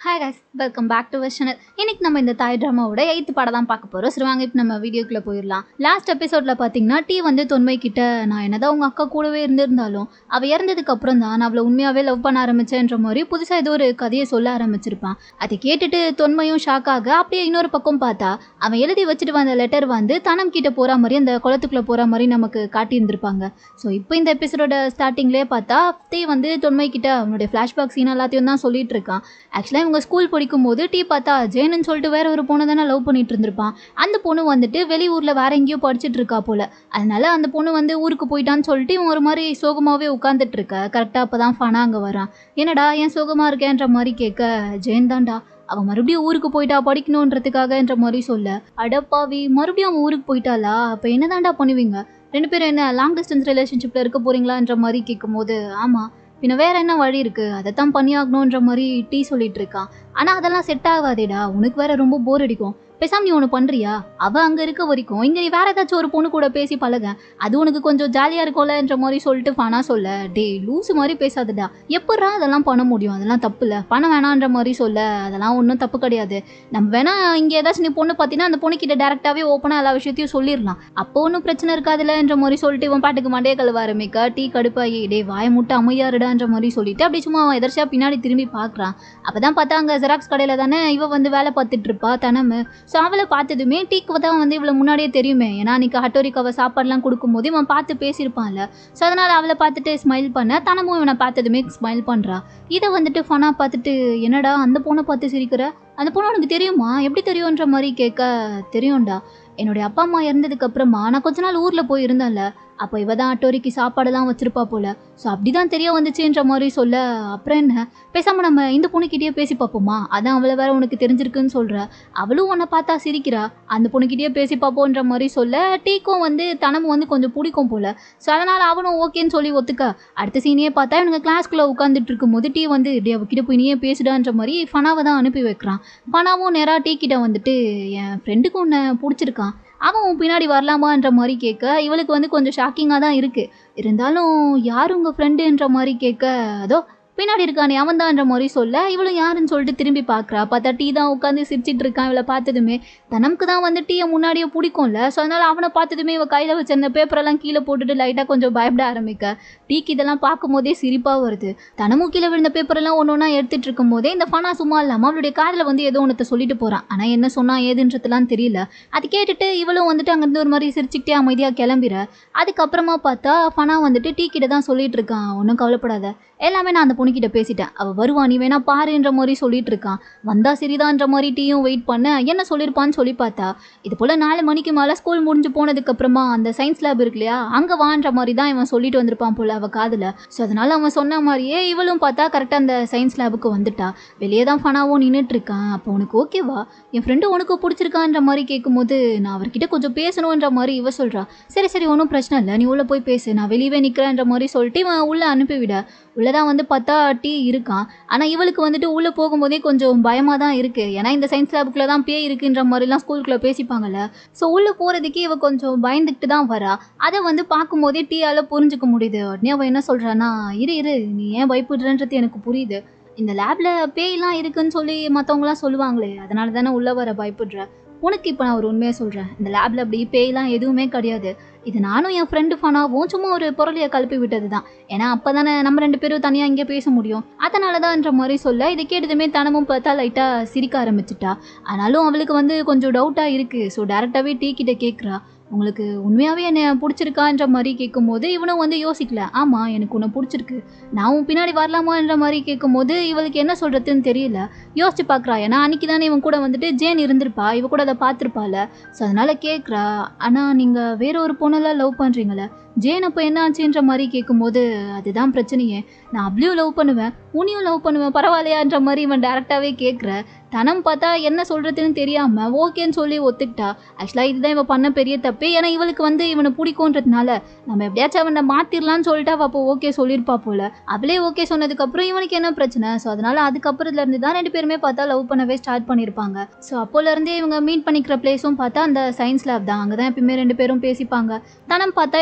hi guys welcome back to channel இன்னைக்கு நம்ம இந்த தாய் ட்ராமாவோட எயித்து படம் தான் பார்க்க போகிறோம் சரி வாங்க இப்போ நம்ம வீடியோக்குள்ளே போயிடலாம் லாஸ்ட் எபிசோடில் பார்த்தீங்கன்னா டீ வந்து தொன்மை கிட்ட நான் என்னதான் உங்கள் அக்கா கூடவே இருந்திருந்தாலும் அவள் இறந்ததுக்கு அப்புறம் தான் நான் அவளை உண்மையாகவே லவ் பண்ண ஆரம்பிச்சேன்ற மாதிரி புதுசாக ஏதோ ஒரு கதையை சொல்ல ஆரம்பிச்சிருப்பான் அதை கேட்டுட்டு தொன்மையும் ஷாக் ஆக அப்படியே இன்னொரு பக்கம் பார்த்தா அவன் எழுதி வச்சுட்டு வந்த லெட்டர் வந்து தனம் கிட்ட போகிற மாதிரி அந்த குளத்துக்குள்ளே போகிற மாதிரி நமக்கு காட்டியிருந்திருப்பாங்க ஸோ இப்போ இந்த எபிசோடோட ஸ்டார்டிங்லேயே பார்த்தா டீ வந்து தொன்மை கிட்ட அவனுடைய ஃப்ளாஷ்பேக் சீன் எல்லாத்தையும் தான் சொல்லிட்டு இருக்கான் ஆக்சுவலாக இவங்க ஸ்கூல் படிக்கும் போது டீ பார்த்தா ஜெயனுன்னு சொல்லிட்டு வேற ஒரு பொண்ணு தானே லவ் பண்ணிட்டு இருந்திருப்பான் அந்த பொண்ணு வந்துட்டு வெளியூரில் வேற எங்கேயோ படிச்சுட்டு இருக்கா போல அதனால அந்த பொண்ணு வந்து ஊருக்கு போயிட்டான்னு சொல்லிட்டு இவன் ஒரு மாதிரி சோகமாகவே உட்காந்துட்டு இருக்க கரெக்டாக அப்போ தான் ஃபனா அங்கே வரான் என்னடா ஏன் சோகமாக இருக்கேன்ற மாதிரி கேட்க ஜெயன் தான்டா அவன் மறுபடியும் ஊருக்கு போயிட்டா படிக்கணுன்றதுக்காகன்ற மாதிரி சொல்ல அடப்பாவி மறுபடியும் அவன் ஊருக்கு போயிட்டாளா அப்போ என்னதான்டா பண்ணுவீங்க ரெண்டு பேரும் என்ன லாங் டிஸ்டன்ஸ் ரிலேஷன்ஷிப்பில் இருக்க போறீங்களான்ற மாதிரி கேட்கும்போது ஆமாம் பின்ன வேற என்ன வழி இருக்கு அதைத்தான் பண்ணியாகணுன்ற மாதிரி டீ சொல்லிட்டு இருக்கான் ஆனால் அதெல்லாம் செட் ஆகாதேடா உனக்கு வேற ரொம்ப போர் அடிக்கும் பேசாம நீ ஒன்று பண்ணுறியா அவள் அங்கே இருக்க வரைக்கும் இங்கே நீ வேற ஏதாச்சும் ஒரு பொண்ணு கூட பேசி பழக அது உனக்கு கொஞ்சம் ஜாலியாக இருக்கும்லன்ற மாதிரி சொல்லிட்டு ஃபனா சொல்ல டே லூசு மாதிரி பேசாதடா எப்பட்றா அதெல்லாம் பண்ண முடியும் அதெல்லாம் தப்பு இல்லை பணம் வேணான்ற மாதிரி சொல்ல அதெல்லாம் ஒன்றும் தப்பு கிடையாது நம்ம வேணா இங்கே ஏதாச்சும் நீ பொண்ணு பார்த்தீங்கன்னா அந்த பொண்ணுக்கிட்ட டேரெக்டாகவே ஓப்பனாக எல்லா விஷயத்தையும் சொல்லிடலாம் அப்போ ஒன்றும் பிரச்சனை இருக்காதுல்லன்ற மாதிரி சொல்லிட்டு இவன் பாட்டுக்கு மண்டைய கழுவ ஆரம்பிக்க டீ கடுப்பாகி டே வாய முட்டை அமையாருடான்ற மாதிரி சொல்லிட்டு அப்படியே சும்மா அவன் எதர்ச்சியாக பின்னாடி திரும்பி பார்க்குறான் அப்போ தான் பார்த்தா அங்கே ஜெராக்ஸ் கடையில் தானே இவ வந்து வேலை பார்த்துட்டு இருப்பா தனமு ஸோ அவளை பார்த்ததுமே டீக்கு தான் வந்து இவ்வளோ முன்னாடியே தெரியுமே ஏன்னா அன்றைக்கி ஹட்டோரிக்கு அவள் சாப்பாடுலாம் கொடுக்கும்போது இவன் பார்த்து பேசியிருப்பான்ல ஸோ அதனால் அவளை பார்த்துட்டு ஸ்மைல் பண்ண தனமும் இவனை பார்த்ததுமே ஸ்மைல் பண்ணுறா இதை வந்துட்டு ஃபனா பார்த்துட்டு என்னடா அந்த பொண்ணை பார்த்து சிரிக்கிற அந்த பொண்ணு உனக்கு தெரியுமா எப்படி தெரியுன்ற மாதிரி கேட்க தெரியும்டா என்னுடைய அப்பா அம்மா இறந்ததுக்கு அப்புறமா நான் கொஞ்ச நாள் ஊரில் போய் இருந்தேன்ல அப்போ இவ தான் அட்டோரிக்கு சாப்பாடெல்லாம் வச்சிருப்பா போல ஸோ அப்படி தான் தெரிய வந்துச்சுன்ற மாதிரி சொல்ல அப்புறம் என்ன பேசாமல் நம்ம இந்த பொண்ணுக்கிட்டேயே பேசி பார்ப்போமா அதான் அவளை வேற உனக்கு தெரிஞ்சிருக்குன்னு சொல்கிற அவளும் உன்னை பார்த்தா சிரிக்கிறா அந்த பொண்ணுக்கிட்டேயே பேசி பார்ப்போன்ற மாதிரி சொல்ல டீக்கும் வந்து தனமும் வந்து கொஞ்சம் பிடிக்கும் போல ஸோ அதனால் அவனும் ஓகேன்னு சொல்லி ஒத்துக்க அடுத்த சீனையே பார்த்தா இவனுங்க கிளாஸ்க்குள்ளே உட்காந்துட்டு இருக்கும்போது டீ வந்து டே அவகிட்ட போய் நீயே பேசுடான்ற மாதிரி ஃபனாவை தான் அனுப்பி வைக்கிறான் ஃபனாவும் நேராக டீ கிட்ட வந்துட்டு என் ஃப்ரெண்டுக்கு உன்னை பிடிச்சிருக்கான் அவன் உன் பின்னாடி வரலாமான்ற மாதிரி கேட்க இவளுக்கு வந்து கொஞ்சம் ஷாக்கிங்காக தான் இருக்குது இருந்தாலும் யார் உங்கள் ஃப்ரெண்டுன்ற மாதிரி கேட்க அதோ பின்னாடி இருக்கானே அவன் தான்ற மாதிரி சொல்ல இவளும் யாருன்னு சொல்லிட்டு திரும்பி பார்க்குறா பார்த்தா டீ தான் உட்காந்து சிரிச்சிட்டு இருக்கான் இவளை பார்த்ததுமே தனமுக்கு தான் வந்து டீயை முன்னாடியே பிடிக்கும்ல ஸோ அதனால் அவனை பார்த்ததுமே இவள் கையில் வச்சிருந்த பேப்பரெல்லாம் கீழே போட்டுட்டு லைட்டாக கொஞ்சம் பயப்பட ஆரம்பிக்க டீக்கு இதெல்லாம் பார்க்கும்போதே சிரிப்பாக வருது தனமும் கீழே விழுந்த பேப்பரெல்லாம் ஒன்று ஒன்றா எடுத்துட்டு இருக்கும்போதே இந்த ஃபனா சும்மா இல்லாமல் அவளுடைய காதில் வந்து ஏதோ ஒன்றத்தை சொல்லிட்டு போகிறான் ஆனால் என்ன சொன்னா ஏதுன்றதுலாம் தெரியல அது கேட்டுட்டு இவளும் வந்துட்டு அங்கேருந்து ஒரு மாதிரி சிரிச்சுக்கிட்டே அமைதியாக கிளம்பிற அதுக்கப்புறமா பார்த்தா ஃபனா வந்துட்டு டீ கிட்ட தான் சொல்லிட்டு இருக்கான் ஒன்றும் கவலைப்படாத எல்லாமே நான் அந்த பொண்ணுக்கிட்ட பேசிட்டேன் அவள் வருவா நீ வேணா பாருன்ற மாதிரி சொல்லிட்டு இருக்கான் வந்தா சரிதான்ற மாதிரி டீயும் வெயிட் பண்ண என்ன சொல்லியிருப்பான்னு சொல்லி பார்த்தா இது போல் நாலு மணிக்கு மேலே ஸ்கூல் முடிஞ்சு போனதுக்கப்புறமா அந்த சயின்ஸ் லேப் இருக்கு இல்லையா அங்கே வான்ற மாதிரி தான் இவன் சொல்லிட்டு வந்திருப்பான் போல அவள் காதில் ஸோ அதனால் அவன் சொன்ன மாதிரியே இவளும் பார்த்தா கரெக்டாக அந்த சயின்ஸ் லேபுக்கு வந்துட்டா வெளியே தான் ஃபனாவும் நின்றுட்டு இருக்கான் அப்போ உனக்கு ஓகேவா என் ஃப்ரெண்டு உனக்கு பிடிச்சிருக்கான்ற மாதிரி கேட்கும்போது நான் அவர்கிட்ட கொஞ்சம் பேசணுன்ற மாதிரி இவ சொல்கிறா சரி சரி ஒன்றும் பிரச்சனை இல்லை நீ உள்ளே போய் பேசு நான் வெளியவே நிற்கிறேன்ற மாதிரி சொல்லிட்டு இவன் உள்ளே அனுப்பிவிட உள்ளே தான் வந்து பார்த்தா டீ இருக்கான் ஆனால் இவளுக்கு வந்துட்டு உள்ளே போகும்போதே கொஞ்சம் பயமாக தான் இருக்குது ஏன்னா இந்த சயின்ஸ் லேபுக்குள்ளே தான் பேய் இருக்குன்ற மாதிரிலாம் ஸ்கூலுக்குள்ளே பேசிப்பாங்கல்ல ஸோ உள்ளே போகிறதுக்கே இவ கொஞ்சம் பயந்துக்கிட்டு தான் வரா அதை வந்து பார்க்கும்போதே டீயால் புரிஞ்சுக்க முடியுது உடனே அவள் என்ன சொல்கிறான்னா இரு இரு நீ ஏன் பயப்படுறன்றது எனக்கு புரியுது இந்த லேபில் பேய்லாம் இருக்குன்னு சொல்லி மற்றவங்களாம் சொல்லுவாங்களே அதனால தானே உள்ளே வர பயப்படுற உனக்கு இப்போ நான் ஒரு உண்மையை சொல்கிறேன் இந்த லேபில் அப்படி பேய்லாம் எதுவுமே கிடையாது இது நானும் என் ஃப்ரெண்டு ஃபனாவும் சும்மா ஒரு பொருளையை கலப்பி விட்டது தான் ஏன்னா அப்போ தானே நம்ம ரெண்டு பேரும் தனியாக இங்கே பேச முடியும் அதனால தான்ன்ற மாதிரி சொல்ல இதை கேட்டதுமே தனமும் பார்த்தா லைட்டாக சிரிக்க ஆரம்பிச்சிட்டா ஆனாலும் அவளுக்கு வந்து கொஞ்சம் டவுட்டாக இருக்குது ஸோ டேரெக்டாகவே டீ கிட்ட கேட்குறா உங்களுக்கு உண்மையாகவே என்னை பிடிச்சிருக்கான்ற மாதிரி கேட்கும்போது இவனும் வந்து யோசிக்கல ஆமாம் எனக்கு உன்னை பிடிச்சிருக்கு நான் உன் பின்னாடி வரலாமான்ற மாதிரி கேட்கும்போது இவளுக்கு என்ன சொல்கிறதுன்னு தெரியல யோசிச்சு பார்க்குறா ஏன்னா அன்றைக்கி தானே இவன் கூட வந்துட்டு ஜேன் இருந்திருப்பா இவ கூட அதை பார்த்துருப்பால ஸோ அதனால் கேட்குறா ஆனால் நீங்கள் வேற ஒரு பொண்ணெல்லாம் லவ் பண்ணுறீங்களே ஜேன் அப்போ என்ன ஆச்சுன்ற மாதிரி கேட்கும்போது அதுதான் பிரச்சனையே நான் அவ்வளோ லவ் பண்ணுவேன் உன்னையும் லவ் பண்ணுவேன் பரவாயில்லையான்ற மாதிரி இவன் டேரெக்டாகவே கேட்குற தனம் பார்த்தா என்ன சொல்கிறதுன்னு தெரியாமல் ஓகேன்னு சொல்லி ஒத்துக்கிட்டா ஆக்சுவலாக இதுதான் இவன் பண்ண பெரிய தப்பு ஏன்னா இவளுக்கு வந்து இவனை பிடிக்குன்றதுனால நம்ம எப்படியாச்சும் அவனை மாற்றிடலான்னு சொல்லிட்டு அவள் அப்போ ஓகே சொல்லியிருப்பா போல அவளே ஓகே சொன்னதுக்கப்புறம் இவனுக்கு என்ன பிரச்சனை ஸோ அதனால் அதுக்கப்புறத்துலேருந்து தான் ரெண்டு பேருமே பார்த்தா லவ் பண்ணவே ஸ்டார்ட் பண்ணியிருப்பாங்க ஸோ அப்போலேருந்தே இவங்க மீட் பண்ணிக்கிற பிளேஸும் பார்த்தா அந்த சயின்ஸ் லேப் தான் அங்கே தான் எப்பயுமே ரெண்டு பேரும் பேசிப்பாங்க தனம் பார்த்தா இவனுக்காக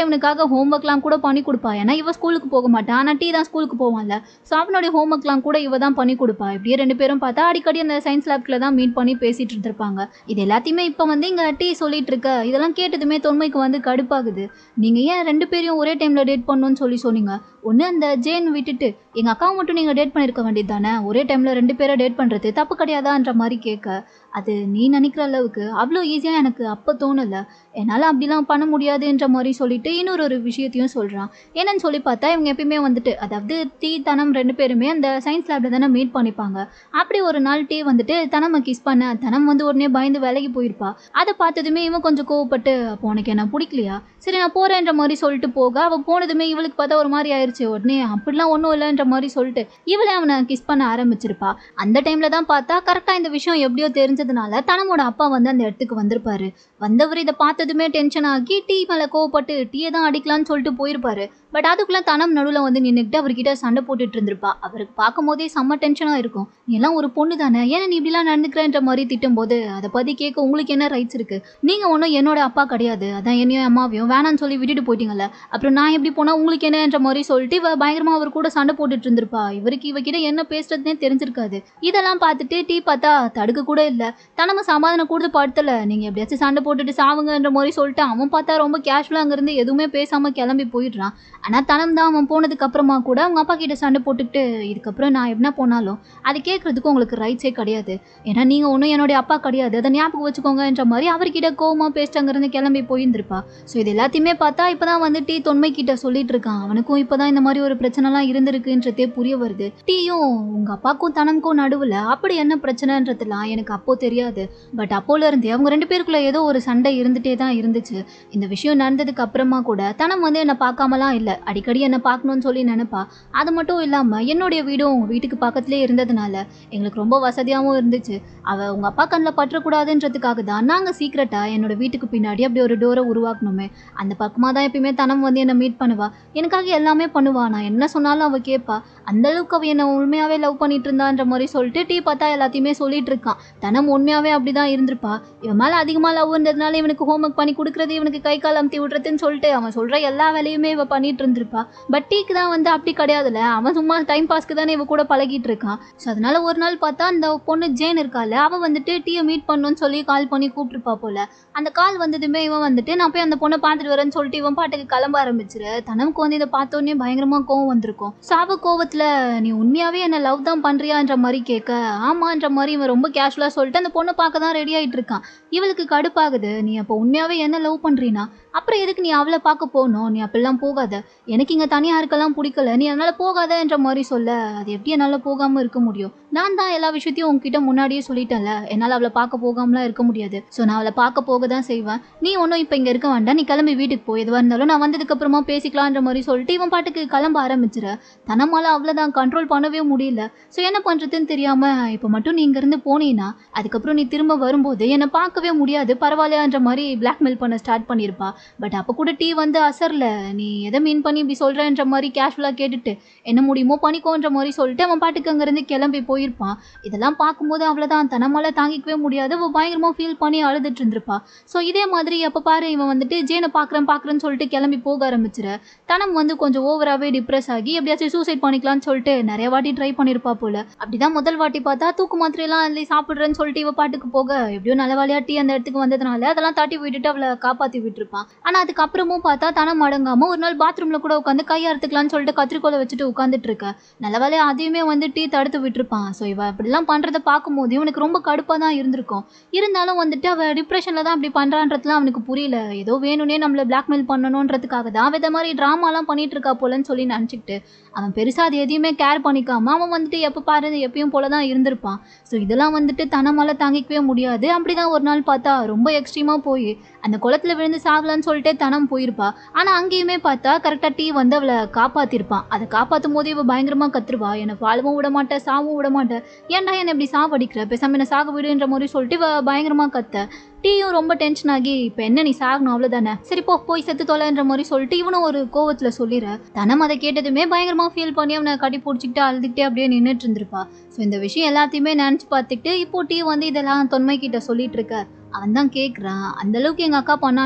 அவனுக்காக ஹோம்ஒர்க்லாம் கூட பண்ணி கொடுப்பா ஏன்னா இவ ஸ்கூலுக்கு போக மாட்டான் ஆனால் டீ தான் ஸ்கூலுக்கு போவான்ல ஸோ அவனுடைய ஹோம்ஒர்க்லாம் கூட இவ தான் பண்ணி கொடுப்பா இப்படியே ரெண்டு பேரும் பார்த்தா அடிக்கடி அந்த சயின்ஸ் லேப்ல தான் மீட் பண்ணி பேசிட்டு இருந்திருப்பாங்க இது எல்லாத்தையுமே இப்போ வந்து இங்கே டீ சொல்லிட்டு இருக்க இதெல்லாம் கேட்டதுமே தொன்மைக்கு வந்து கடுப்பாகுது நீங்கள் ஏன் ரெண்டு பேரையும் ஒரே டைமில் டேட் பண்ணணும்னு சொல்லி சொன்னீங்க ஒன்று அந்த ஜேன் விட்டுட்டு எங்கள் அக்காவை மட்டும் நீங்கள் டேட் பண்ணியிருக்க வேண்டியது தானே ஒரே டைமில் ரெண்டு பேரை டேட் பண்ணுறது தப்பு கிடையாதான்ற மாதிரி கேட்க அது நீ நினைக்கிற அளவுக்கு அவ்வளோ ஈஸியாக எனக்கு அப்போ தோணலை என்னால் அப்படிலாம் பண்ண முடியாதுன்ற மாதிரி சொல்லிட்டு இன்னொரு ஒரு விஷயத்தையும் சொல்கிறான் என்னன்னு சொல்லி பார்த்தா இவங்க எப்பயுமே வந்துட்டு அதாவது டீ தனம் ரெண்டு பேருமே அந்த சயின்ஸ் லேப்ல தானே மீட் பண்ணிப்பாங்க அப்படி ஒரு நாள் டீ வந்துட்டு தனமை கிஸ் பண்ண தனம் வந்து உடனே பயந்து விலகி போயிருப்பா அதை பார்த்ததுமே இவன் கொஞ்சம் கோவப்பட்டு அப்போ உனக்கு என்ன பிடிக்கலையா சரி நான் போகிறேன்ற மாதிரி சொல்லிட்டு போக அவள் போனதுமே இவளுக்கு பார்த்தா ஒரு மாதிரி ஆயிடுச்சு உடனே அப்படிலாம் ஒன்றும் இல்லைன்ற மாதிரி சொல்லிட்டு இவளே அவனை கிஸ் பண்ண ஆரம்பிச்சிருப்பா அந்த டைமில் தான் பார்த்தா கரெக்டாக இந்த விஷயம் எப்படியோ தெரிஞ்சதுனால தனமோட அப்பா வந்து அந்த இடத்துக்கு வந்திருப்பாரு வந்தவர் இதை பார்த்ததுமே டென்ஷன் ஆகி டீ மேலே கோவப்பட்டு டீயை தான் அடிக்கலாம்னு சொல்லிட்டு போயிருப்பாரு பட் அதுக்குள்ளே தனம் நடுவில் வந்து நின்றுக்கிட்டு அவர்கிட்ட சண்டை போட்டுட்டு இருந்திருப்பா அவருக்கு பார்க்கும் போதே செம்ம டென்ஷனாக இருக்கும் நீ எல்லாம் ஒரு பொண்ணு தானே ஏன்னா நீ இப்படிலாம் நடந்துக்கிறேன்ற மாதிரி திட்டும்போது அதை பற்றி கேட்க உங்களுக்கு என்ன ரைட்ஸ் இருக்கு நீங்கள் ஒன்றும் என்னோட அப்பா கிடையாது அதான் என்னையும் அம்மாவையும் வேணான்னு சொல்லி விட்டுட்டு போயிட்டீங்கல்ல அப்புறம் நான் எப்படி போனால் உங்களுக்கு என்னன்ற மாதிரி சொல்லிட்டு இவ பயங்கரமாக அவர் கூட சண்டை போட்டுட்டு இருந்திருப்பா இவருக்கு இவகிட்ட என்ன பேசுறதுனே தெரிஞ்சிருக்காது இதெல்லாம் பார்த்துட்டு டீ பார்த்தா தடுக்க கூட இல்லை தனம சமாதானம் கொடுத்து படுத்தல நீங்கள் எப்படியாச்சும் சண்டை போட்டுட்டு சாவுங்கன்ற மாதிரி சொல்லிட்டு அவன் பார்த்தா ரொம்ப கேஷுவலாக அங்கேருந்து எதுவுமே பேசாமல் கிளம்பி போயிடுறான் ஆனால் தனம் தான் அவன் போனதுக்கு அப்புறமா கூட அவங்க அப்பா கிட்ட சண்டை போட்டுக்கிட்டு இதுக்கப்புறம் நான் என்ன போனாலும் அது கேட்கறதுக்கு உங்களுக்கு ரைட்ஸே கிடையாது ஏன்னா நீங்கள் ஒன்றும் என்னுடைய அப்பா கிடையாது அதை ஞாபகம் வச்சுக்கோங்கன்ற மாதிரி அவர்கிட்ட கோவமாக பேசிட்டு அங்கேருந்து கிளம்பி போயிருந்திருப்பா ஸோ இது எல்லாத்தையுமே பார்த்தா இப்போ தான் வந்து டீ தொன்மை கிட்ட சொல்லிட்டு இருக்கான் அவனுக்கும் இப்போ தான் இந்த மாதிரி ஒரு பிரச்சனைலாம் இருந்திருக்குன்றதே புரிய வருது டீயும் உங்கள் அப்பாக்கும் தனமுக்கும் நடுவில் அப்படி என்ன பிரச்சனைன்றதுலாம் எனக்கு அப்போ தெரியாது பட் அப்போல இருந்து அவங்க ரெண்டு பேருக்குள்ள ஏதோ ஒரு சண்டை இருந்துட்டே தான் இருந்துச்சு இந்த விஷயம் நடந்ததுக்கு அப்புறமா கூட தனம் வந்து என்னை பார்க்காமலாம் இல்லை அடிக்கடி என்னை பார்க்கணும்னு சொல்லி நினைப்பா அது மட்டும் இல்லாமல் என்னுடைய வீடும் உங்கள் வீட்டுக்கு பக்கத்துலேயே இருந்ததுனால எங்களுக்கு ரொம்ப வசதியாகவும் இருந்துச்சு அவள் உங்கள் அப்பா கண்ணில் பற்றக்கூடாதுன்றதுக்காக தான் நாங்கள் சீக்கிரட்டாக என்னோட வீட்டுக்கு பின்னாடி அப்படி ஒரு டோரை உருவாக்கணுமே அந்த பக்கமாக தான் எப்பயுமே தனம் வந்து என்னை மீட் பண்ணுவா எனக்காக எல்லாமே பண்ணுவா நான் என்ன சொன்னாலும் அவள் கேட்பா அந்த அளவுக்கு அவள் என்னை உண்மையாகவே லவ் பண்ணிட்டு இருந்தான்ற மாதிரி சொல்லிட்டு டீ பார்த்தா எல்லாத்தையுமே சொல்லிட்டு இருக்கான் தனம் உண்மையாகவே அப்படி தான் இருந்திருப்பா இவன் மேலே அதிகமாக லவ் இருந்ததுனால இவனுக்கு ஹோம்ஒர்க் பண்ணி கொடுக்குறது இவனுக்கு கை கால் அமுத்தி விட்றதுன்னு சொல்லிட்டு அவன் சொல்கிற எல்லா வேலையுமே இவ பண்ணிட்டு இருந்திருப்பா பட் டீக்கு தான் வந்து அப்படி கிடையாதுல்ல அவன் சும்மா டைம் பாஸ்க்கு தானே இவ கூட பழகிட்டு இருக்கான் ஸோ அதனால ஒரு நாள் பார்த்தா அந்த பொண்ணு ஜேன் இருக்கால அவள் வந்துட்டு டீயை மீட் பண்ணணும்னு சொல்லி கால் பண்ணி கூப்பிட்டுருப்பா போல அந்த கால் வந்ததுமே இவன் வந்துட்டு நான் போய் அந்த பொண்ணை பார்த்துட்டு வரேன்னு சொல்லிட்டு இவன் பாட்டுக்கு கிளம்ப ஆரம்பிச்சிரு தனமுக்கு வந்து இதை பார்த்தோன்னே பயங்கரமா கோவம் வந்திருக்கும் சாவ கோவத்துல நீ உண்மையாவே என்ன லவ் தான் பண்றியான்ற மாதிரி கேட்க ஆமான்ற மாதிரி இவன் ரொம்ப கேஷுவலா சொல்லிட்டு அந்த பொண்ணை பார்க்க தான் ரெடி ஆயிட்டு இருக்கான் இவளுக்கு கடுப்பாகுது நீ அப்போ உண்மையாவே என்ன லவ் பண்றீனா அப்புறம் எதுக்கு நீ அவளை பார்க்க போகணும் நீ அப்படிலாம் போகாத எனக்கு இங்கே தனியாக இருக்கலாம் பிடிக்கல நீ அதனால் போகாதன்ற மாதிரி சொல்ல அது எப்படி என்னால் போகாமல் இருக்க முடியும் நான் தான் எல்லா விஷயத்தையும் உங்ககிட்ட முன்னாடியே சொல்லிட்டேன்ல என்னால் அவளை பார்க்க போகாமலாம் இருக்க முடியாது ஸோ நான் அவளை பார்க்க போக தான் செய்வேன் நீ ஒன்றும் இப்போ இங்கே இருக்க வேண்டாம் நீ கிளம்பி வீட்டுக்கு போ எதுவாக இருந்தாலும் நான் வந்ததுக்கப்புறமா பேசிக்கலான்ற மாதிரி சொல்லிட்டு இவன் பாட்டுக்கு கிளம்ப ஆரம்பிச்சிட தனமால அவ்வளோதான் கண்ட்ரோல் பண்ணவே முடியல ஸோ என்ன பண்ணுறதுன்னு தெரியாமல் இப்போ மட்டும் நீ இங்கேருந்து போனீன்னா அதுக்கப்புறம் நீ திரும்ப வரும்போது என்னை பார்க்கவே முடியாது பரவாயில்லையான்ற மாதிரி பிளாக்மெயில் பண்ண ஸ்டார்ட் பண்ணியிருப்பா பட் அப்போ கூட டீ வந்து அசரில் நீ எதை மீன் பண்ணி இப்படி சொல்கிறேன்ற மாதிரி கேஷுவலாக கேட்டுட்டு என்ன முடியுமோ பண்ணிக்கோன்ற மாதிரி சொல்லிட்டு அவன் பாட்டுக்கு அங்கேருந்து கிளம்பி போயிருப்பான் இதெல்லாம் பார்க்கும்போது அவ்வளோதான் தனமால தாங்கிக்கவே முடியாது அவள் பயங்கரமாக ஃபீல் பண்ணி அழுதுட்டு இருந்திருப்பா ஸோ இதே மாதிரி அப்போ பாரு இவன் வந்துட்டு ஜேனை பார்க்குறேன் பார்க்குறேன்னு சொல்லிட்டு கிளம்பி போக ஆரம்பிச்சிட தனம் வந்து கொஞ்சம் ஓவராகவே டிப்ரெஸ் ஆகி எப்படியாச்சும் சூசைட் பண்ணிக்கலாம்னு சொல்லிட்டு நிறைய வாட்டி ட்ரை பண்ணியிருப்பா போல அப்படிதான் முதல் வாட்டி பார்த்தா தூக்கு மாத்திரையெல்லாம் அதில் சாப்பிட்றேன்னு சொல்லிட்டு இவ பாட்டுக்கு போக எப்படியோ நல்ல வேலையா டீ அந்த இடத்துக்கு வந்ததுனால அதெல்லாம் தட்டி விட்டுட்டு அவளை காப்பாற்றி விட்டுருப்பான் ஆனால் அதுக்கப்புறமும் பார்த்தா தனம் அடங்காம ஒரு நாள் பாத்ரூம்ல கூட உட்காந்து கை அறுத்துக்கலாம்னு சொல்லிட்டு கத்திரிக்கோலை வச்சுட்டு உட்காந்துட்டு இருக்க நல்ல வேலையா அதையுமே வந்து டீ தடுத்து விட்டுருப்பான் ஸோ இவ இப்படிலாம் பண்றத பார்க்கும்போது இவனுக்கு ரொம்ப கடுப்பாக தான் இருந்திருக்கும் இருந்தாலும் வந்துட்டு அவ டிப்ரெஷனில் தான் அப்படி பண்றான்றதுலாம் அவனுக்கு புரியல ஏதோ வேணும்னே நம்மளை பிளாக்மெயில் பண்ணணுன்றதுக்காக தான் அவ இதை மாதிரி ட்ராமாலாம் பண்ணிட்டு இருக்கா போலன்னு சொல்லி நினச்சிக்கிட்டு அவன் பெருசாக அது எதையுமே கேர் பண்ணிக்காம அவன் வந்துட்டு எப்போ பாரு எப்பயும் போல தான் இருந்திருப்பான் ஸோ இதெல்லாம் வந்துட்டு தனமால தாங்கிக்கவே முடியாது அப்படிதான் ஒரு நாள் பார்த்தா ரொம்ப எக்ஸ்ட்ரீமாக போய் அந்த குளத்துல விழுந்து சாகலான்னு சொல்லிட்டு தனம் போயிருப்பா ஆனால் அங்கேயுமே பார்த்தா கரெக்டாக டீ வந்து அவளை காப்பாத்திருப்பான் அதை காப்பாற்றும் போது இவ பயங்கரமாக கத்துருவா என்னை வாழவும் விட மாட்டேன் சாவும் விட மாட்டேன் ஏன்டா என்னை இப்படி சாவடிக்கிற பேசாம என்ன சாக விடுன்ற மாதிரி சொல்லிட்டு இவ பயங்கரமாக கத்த டீயும் ரொம்ப டென்ஷன் ஆகி இப்போ என்ன நீ சாகணும் அவ்வளோதானே சரி போ போய் செத்து தொலைன்ற மாதிரி சொல்லிட்டு இவனும் ஒரு கோவத்தில் சொல்லிடுற தனம் அதை கேட்டதுமே பயங்கரமாக ஃபீல் பண்ணி அவனை கட்டி பிடிச்சிக்கிட்டு அழுதுகிட்டே அப்படியே நின்றுட்டு இருந்திருப்பா ஸோ இந்த விஷயம் எல்லாத்தையுமே நினச்சி பார்த்துக்கிட்டு இப்போ டீ வந்து இதெல்லாம் தொன்மை கிட்ட சொல்லிட்டு இருக்க அவன் தான் கேட்குறான் அந்த அளவுக்கு எங்கள் அக்கா பண்ணானா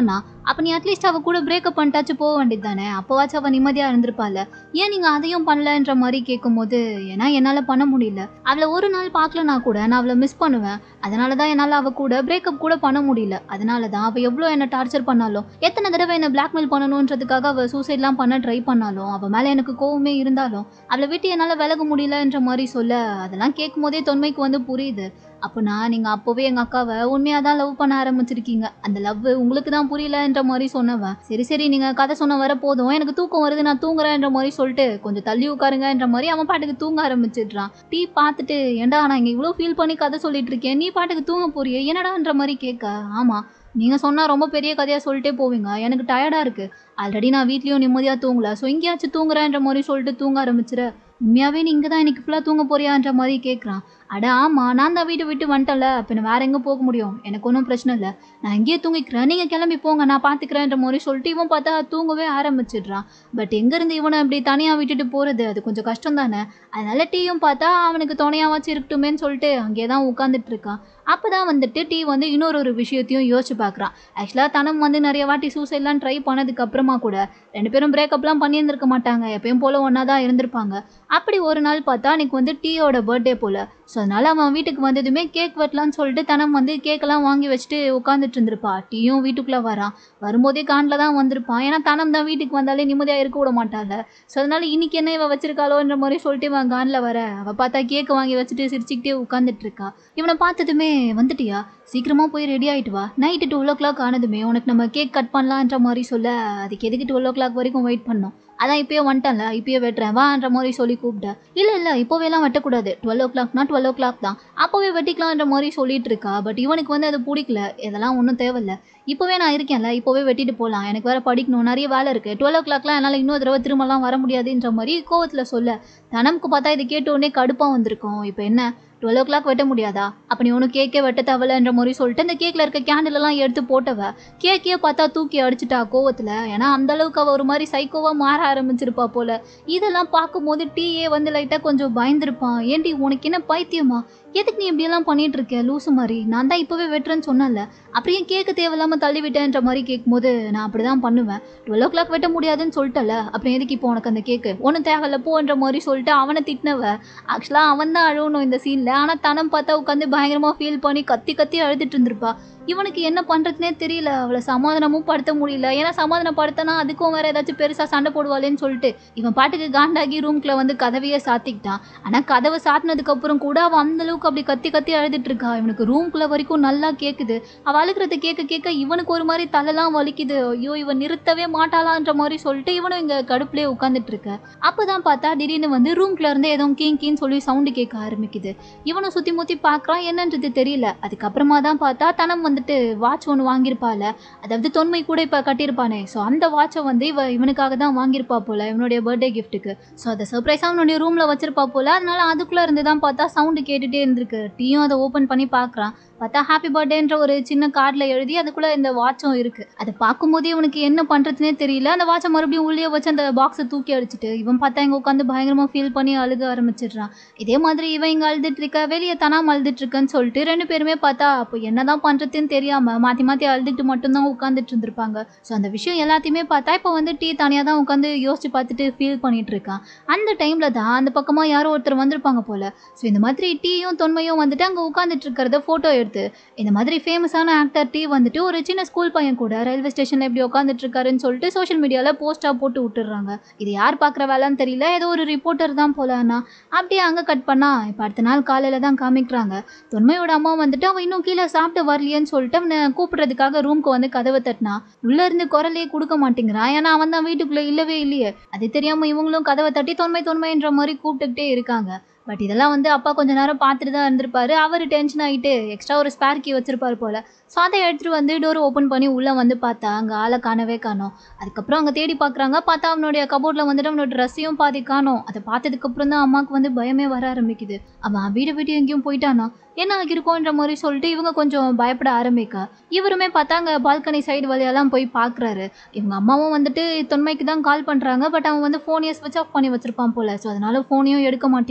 அப்போ நீ அட்லீஸ்ட் அவள் கூட பிரேக்கப் பண்ணிட்டாச்சு போக வேண்டியது தானே அப்போவாச்சும் அவள் நிம்மதியாக இருந்திருப்பாள் ஏன் நீங்கள் அதையும் பண்ணலன்ற மாதிரி கேட்கும்போது ஏன்னா என்னால் பண்ண முடியல அவளை ஒரு நாள் பார்க்கலனா கூட நான் அவளை மிஸ் பண்ணுவேன் அதனால தான் என்னால் அவள் கூட பிரேக்கப் கூட பண்ண முடியல அதனால தான் அவள் எவ்வளோ என்னை டார்ச்சர் பண்ணாலும் எத்தனை தடவை என்னை பிளாக்மெயில் பண்ணணுன்றதுக்காக அவள் சூசைட்லாம் பண்ண ட்ரை பண்ணாலும் அவள் மேலே எனக்கு கோவமே இருந்தாலும் அவளை விட்டு என்னால் விலக முடியலன்ற மாதிரி சொல்ல அதெல்லாம் கேட்கும் போதே தொன்மைக்கு வந்து புரியுது அப்போனா நீங்கள் அப்போவே எங்கள் அக்காவை உண்மையாக தான் லவ் பண்ண ஆரம்பிச்சிருக்கீங்க அந்த லவ் உங்களுக்கு தான் புரியலன்ற மாதிரி சொன்னவன் சரி சரி நீங்கள் கதை சொன்ன வர போதும் எனக்கு தூக்கம் வருது நான் தூங்குறேன்ற மாதிரி சொல்லிட்டு கொஞ்சம் தள்ளி உட்காருங்கன்ற மாதிரி அவன் பாட்டுக்கு தூங்க ஆரம்பிச்சிடுறான் டீ பார்த்துட்டு ஏன்டா நான் இங்கே இவ்வளோ ஃபீல் பண்ணி கதை சொல்லிட்டு இருக்கேன் நீ பாட்டுக்கு தூங்க போறியே என்னடான்ற மாதிரி கேட்க ஆமாம் நீங்கள் சொன்னால் ரொம்ப பெரிய கதையாக சொல்லிட்டே போவீங்க எனக்கு டயர்டாக இருக்குது ஆல்ரெடி நான் வீட்லேயும் நிம்மதியாக தூங்கல ஸோ எங்கேயாச்சும் தூங்குறேன்ற மாதிரி சொல்லிட்டு தூங்க ஆரம்பிச்சிட உண்மையாகவே நீ இங்கே தான் இன்னைக்கு ஃபுல்லாக தூங்க போறியான்ற மாதிரி கேட்குறான் அட ஆமாம் நான் தான் வீட்டை விட்டு வந்துட்டல அப்போ நான் வேறு எங்கே போக முடியும் எனக்கு ஒன்றும் பிரச்சனை இல்லை நான் இங்கேயே தூங்கிக்கிறேன் நீங்கள் கிளம்பி போங்க நான் பார்த்துக்கிறேன்ற மாதிரி சொல்லிட்டு இவன் பார்த்தா தூங்கவே ஆரம்பிச்சிடுறான் பட் எங்கேருந்து இவனை இப்படி தனியாக விட்டுட்டு போகிறது அது கொஞ்சம் கஷ்டம் தானே அதனால டீயும் பார்த்தா அவனுக்கு துணையாவாச்சும் இருக்கட்டுமேன்னு சொல்லிட்டு அங்கேயே தான் உட்காந்துட்டு இருக்கான் அப்போ தான் வந்துட்டு டீ வந்து இன்னொரு ஒரு விஷயத்தையும் யோசிச்சு பார்க்குறான் ஆக்சுவலாக தனம் வந்து நிறைய வாட்டி சூசைட்லாம் ட்ரை பண்ணதுக்கு அப்புறமா கூட ரெண்டு பேரும் பிரேக்கப்லாம் பண்ணியிருந்திருக்க மாட்டாங்க எப்பயும் போல் ஒன்றா தான் இருந்திருப்பாங்க அப்படி ஒரு நாள் பார்த்தா அன்னைக்கு வந்து டீயோட பர்த்டே போல் ஸோ அதனால் அவன் வீட்டுக்கு வந்ததுமே கேக் வெட்டலான்னு சொல்லிட்டு தனம் வந்து கேக்கெல்லாம் வாங்கி வச்சுட்டு உட்காந்துட்டு இருந்திருப்பா டீயும் வீட்டுக்குள்ளே வரான் வரும்போதே காண்டில் தான் வந்திருப்பான் ஏன்னா தனம் தான் வீட்டுக்கு வந்தாலே நிம்மதியாக இருக்க விட மாட்டாள் ஸோ அதனால இன்னைக்கு என்ன இவ வச்சிருக்காளோன்ற மாதிரி சொல்லிட்டு இவன் காண்டில் வர அவள் பார்த்தா கேக்கு வாங்கி வச்சுட்டு சிரிச்சுக்கிட்டே உட்காந்துட்டு இருக்கா இவனை பார்த்ததுமே வந்துட்டியா சீக்கிரமாக போய் ரெடி ஆகிட்டு வா நைட்டு டுவெல் ஓ கிளாக் ஆனதுமே உனக்கு நம்ம கேக் கட் பண்ணலான்ற மாதிரி சொல்ல அதுக்கு எதுக்கு டுவெல் ஓ கிளாக் வரைக்கும் வெயிட் பண்ணோம் அதான் இப்போயே வந்துட்டேன்ல இப்போயே வெட்டுறேன் வான்ற மாதிரி சொல்லி கூப்பிட்டேன் இல்லை இல்லை இப்போவேலாம் வெட்டக்கூடாது டுவெல் ஓ கிளாக்னா டுவெல் ஓ கிளாக் தான் அப்போவே வெட்டிக்கலான்ற மாதிரி சொல்லிட்டு இருக்கா பட் இவனுக்கு வந்து அது பிடிக்கல இதெல்லாம் ஒன்றும் தேவையில்ல இப்போவே நான் இருக்கேன்ல இப்போவே வெட்டிட்டு போகலாம் எனக்கு வேறு படிக்கணும் நிறைய வேலை இருக்குது டுவெல் ஓ கிளாக்லாம் என்னால் இன்னொரு தடவை திரும்பலாம் வர முடியாதுன்ற மாதிரி கோவத்தில் சொல்ல தனமுக்கு பார்த்தா இது கேட்ட உடனே கடுப்பாக வந்திருக்கும் இப்போ என்ன டுவெல் ஓ கிளாக் வெட்ட முடியாதா அப்போ நீ ஒன்றும் கேக்கே வெட்ட தேவையில்லன்ற மாதிரி சொல்லிட்டு அந்த கேக்கில் இருக்க கேண்டிலெல்லாம் எடுத்து போட்டவ கேக்கே பார்த்தா தூக்கி அடிச்சிட்டா கோவத்தில் ஏன்னா அந்த அளவுக்கு அவள் ஒரு மாதிரி சைக்கோவாக மாற ஆரம்பிச்சிருப்பா போல இதெல்லாம் பார்க்கும்போது டீயே வந்து லைட்டாக கொஞ்சம் பயந்துருப்பான் ஏன்டி உனக்கு என்ன பைத்தியமா எதுக்கு நீ இப்படியெல்லாம் பண்ணிட்டு இருக்க லூசு மாதிரி நான் தான் இப்போவே வெட்டுறேன்னு சொன்னல அப்படியே கேட்க தேவையில்லாமல் தள்ளி விட்டேன்ற மாதிரி கேட்கும்போது நான் அப்படி தான் பண்ணுவேன் டுவெல் ஓ கிளாக் வெட்ட முடியாதுன்னு சொல்லிட்டல அப்புறம் எதுக்கு இப்போ உனக்கு அந்த கேக்கு ஒன்றும் தேவையில்ல போன்ற மாதிரி சொல்லிட்டு அவனை திட்டினவ ஆக்சுவலாக அவன் தான் அழுவணும் இந்த சீனில் ஆனால் தனம் பார்த்தா உட்காந்து பயங்கரமாக ஃபீல் பண்ணி கத்தி கத்தி அழுதுட்டு இருந்திருப்பா இவனுக்கு என்ன பண்ணுறதுனே தெரியல அவளை சமாதானமும் படுத்த முடியல ஏன்னா சமாதானப்படுத்தினா அதுக்கும் வேற ஏதாச்சும் பெருசாக சண்டை போடுவாளேன்னு சொல்லிட்டு இவன் பாட்டுக்கு காண்டாகி ரூம்குள்ள வந்து கதவையே சாத்திக்கிட்டான் ஆனால் கதவை சாத்தினதுக்கு அப்புறம் கூட அவன் அந்த அளவுக்கு அப்படி கத்தி கத்தி அழுதுட்டு இருக்கா இவனுக்கு ரூம்குள்ள வரைக்கும் நல்லா கேட்குது அவள் அழுகிறத கேட்க கேட்க இவனுக்கு ஒரு மாதிரி தலைலாம் வலிக்குது ஐயோ இவன் நிறுத்தவே மாட்டாளான்ற மாதிரி சொல்லிட்டு இவனும் இங்கே கடுப்புலேயே உட்காந்துட்டு இருக்க அப்பதான் பார்த்தா திடீர்னு வந்து ரூம்குள்ள இருந்து ஏதோ கீங் கீன்னு சொல்லி சவுண்டு கேட்க ஆரம்பிக்குது இவனும் சுற்றி முற்றி பார்க்குறான் என்னன்றது தெரியல அதுக்கப்புறமா தான் பார்த்தா தனம் வந்துட்டு வாட்ச் ஒன்று வாங்கியிருப்பாள் அதாவது தொன்மை கூட இப்போ கட்டியிருப்பானே ஸோ அந்த வாட்சை வந்து இவ இவனுக்காக தான் வாங்கியிருப்பா போல இவனுடைய பர்த்டே கிஃப்ட்டுக்கு ஸோ அதை சர்ப்ரைஸாக அவனுடைய ரூமில் வச்சிருப்பா போல அதனால அதுக்குள்ளே இருந்து தான் பார்த்தா சவுண்டு கேட்டுகிட்டே இருந்திருக்கு டீயும் அதை ஓப்பன் பண்ணி பார்க்குறான் பார்த்தா ஹாப்பி பர்த்டேன்ற ஒரு சின்ன கார்டில் எழுதி அதுக்குள்ளே இந்த வாட்சும் இருக்குது அதை பார்க்கும்போதே இவனுக்கு என்ன பண்ணுறதுனே தெரியல அந்த வாட்சை மறுபடியும் உள்ளே வச்சு அந்த பாக்ஸை தூக்கி அடிச்சிட்டு இவன் பார்த்தா இங்கே உட்காந்து பயங்கரமாக ஃபீல் பண்ணி அழுக ஆரம்பிச்சிடுறான் இதே மாதிரி இவன் இங்கே அழுதுட்டு இருக்க வெளியே தனாம அழுதுட்டு இருக்கன்னு சொல்லிட்டு ரெண்டு பேருமே பார்த்தா அப்போ என்னதான் பண்ணுறதுன்னு தெரியாமல் மாற்றி மாற்றி அழுதுட்டு மட்டும்தான் உட்காந்துட்டு இருந்திருப்பாங்க ஸோ அந்த விஷயம் எல்லாத்தையுமே பார்த்தா இப்போ வந்து டீ தனியாக தான் உட்காந்து யோசிச்சு பார்த்துட்டு ஃபீல் பண்ணிட்டு இருக்கான் அந்த டைமில் தான் அந்த பக்கமாக யாரோ ஒருத்தர் வந்திருப்பாங்க போல ஸோ இந்த மாதிரி டீயும் தொன்மையும் வந்துட்டு அங்கே உட்காந்துட்டு இருக்கிறத ஃபோட்டோ எடுத்து இந்த மாதிரி ஃபேமஸான ஆக்டர் டீ வந்துட்டு ஒரு சின்ன ஸ்கூல் பையன் கூட ரயில்வே ஸ்டேஷனில் எப்படி உட்காந்துட்டு இருக்காருன்னு சொல்லிட்டு சோஷியல் மீடியாவில் போஸ்ட்டாக போட்டு விட்டுடுறாங்க இது யார் பார்க்குற வேலைன்னு தெரியல ஏதோ ஒரு ரிப்போர்ட்டர் தான் போல அண்ணா அப்படியே அங்கே கட் பண்ணா இப்போ அடுத்த நாள் காலையில் தான் காமிக்கிறாங்க தொன்மையோட அம்மா வந்துட்டு அவன் இன்னும் கீழே சாப்பிட்டு வரலையேன்னு சொல்லிட்டு அவனை கூப்பிடுறதுக்காக ரூம்க்கு வந்து கதவை தட்டினா உள்ள இருந்து குரலையே கொடுக்க மாட்டேங்கிறான் ஏன்னா அவன் தான் வீட்டுக்குள்ளே இல்லவே இல்லையே அது தெரியாமல் இவங்களும் கதவை தட்டி தொன்மை தொன்மைன்ற மாதிரி கூப்பிட்டுக்கிட்டே இருக்காங்க பட் இதெல்லாம் வந்து அப்பா கொஞ்ச நேரம் பார்த்துட்டு தான் இருந்திருப்பாரு அவர் டென்ஷன் ஆகிட்டு எக்ஸ்ட்ரா ஒரு ஸ்பேர் கீ வச்சிருப்பாரு போல ஸோ அதை எடுத்துகிட்டு வந்து டோர் ஓப்பன் பண்ணி உள்ளே வந்து பார்த்தா அங்கே ஆளை காணவே காணோம் அதுக்கப்புறம் அங்கே தேடி பார்க்குறாங்க பார்த்தா அவனுடைய கபோர்டில் வந்துட்டு அவனோட ட்ரெஸ்ஸையும் பாதி காணோம் அதை பார்த்ததுக்கப்புறம் தான் அம்மாவுக்கு வந்து பயமே வர ஆரம்பிக்குது அவன் வீடு விட்டு எங்கேயும் போயிட்டானா என்ன ஆகிருக்கோன்ற மாதிரி சொல்லிட்டு இவங்க கொஞ்சம் பயப்பட ஆரம்பிக்கா இவருமே பார்த்தா அங்கே பால்கனி சைடு வழியெல்லாம் போய் பார்க்குறாரு இவங்க அம்மாவும் வந்துட்டு தொன்மைக்கு தான் கால் பண்ணுறாங்க பட் அவன் வந்து ஃபோனையே ஸ்விட்ச் ஆஃப் பண்ணி வச்சிருப்பான் போல ஸோ அதனால ஃபோனையும் எடுக்க மாட்டேங்கிறான்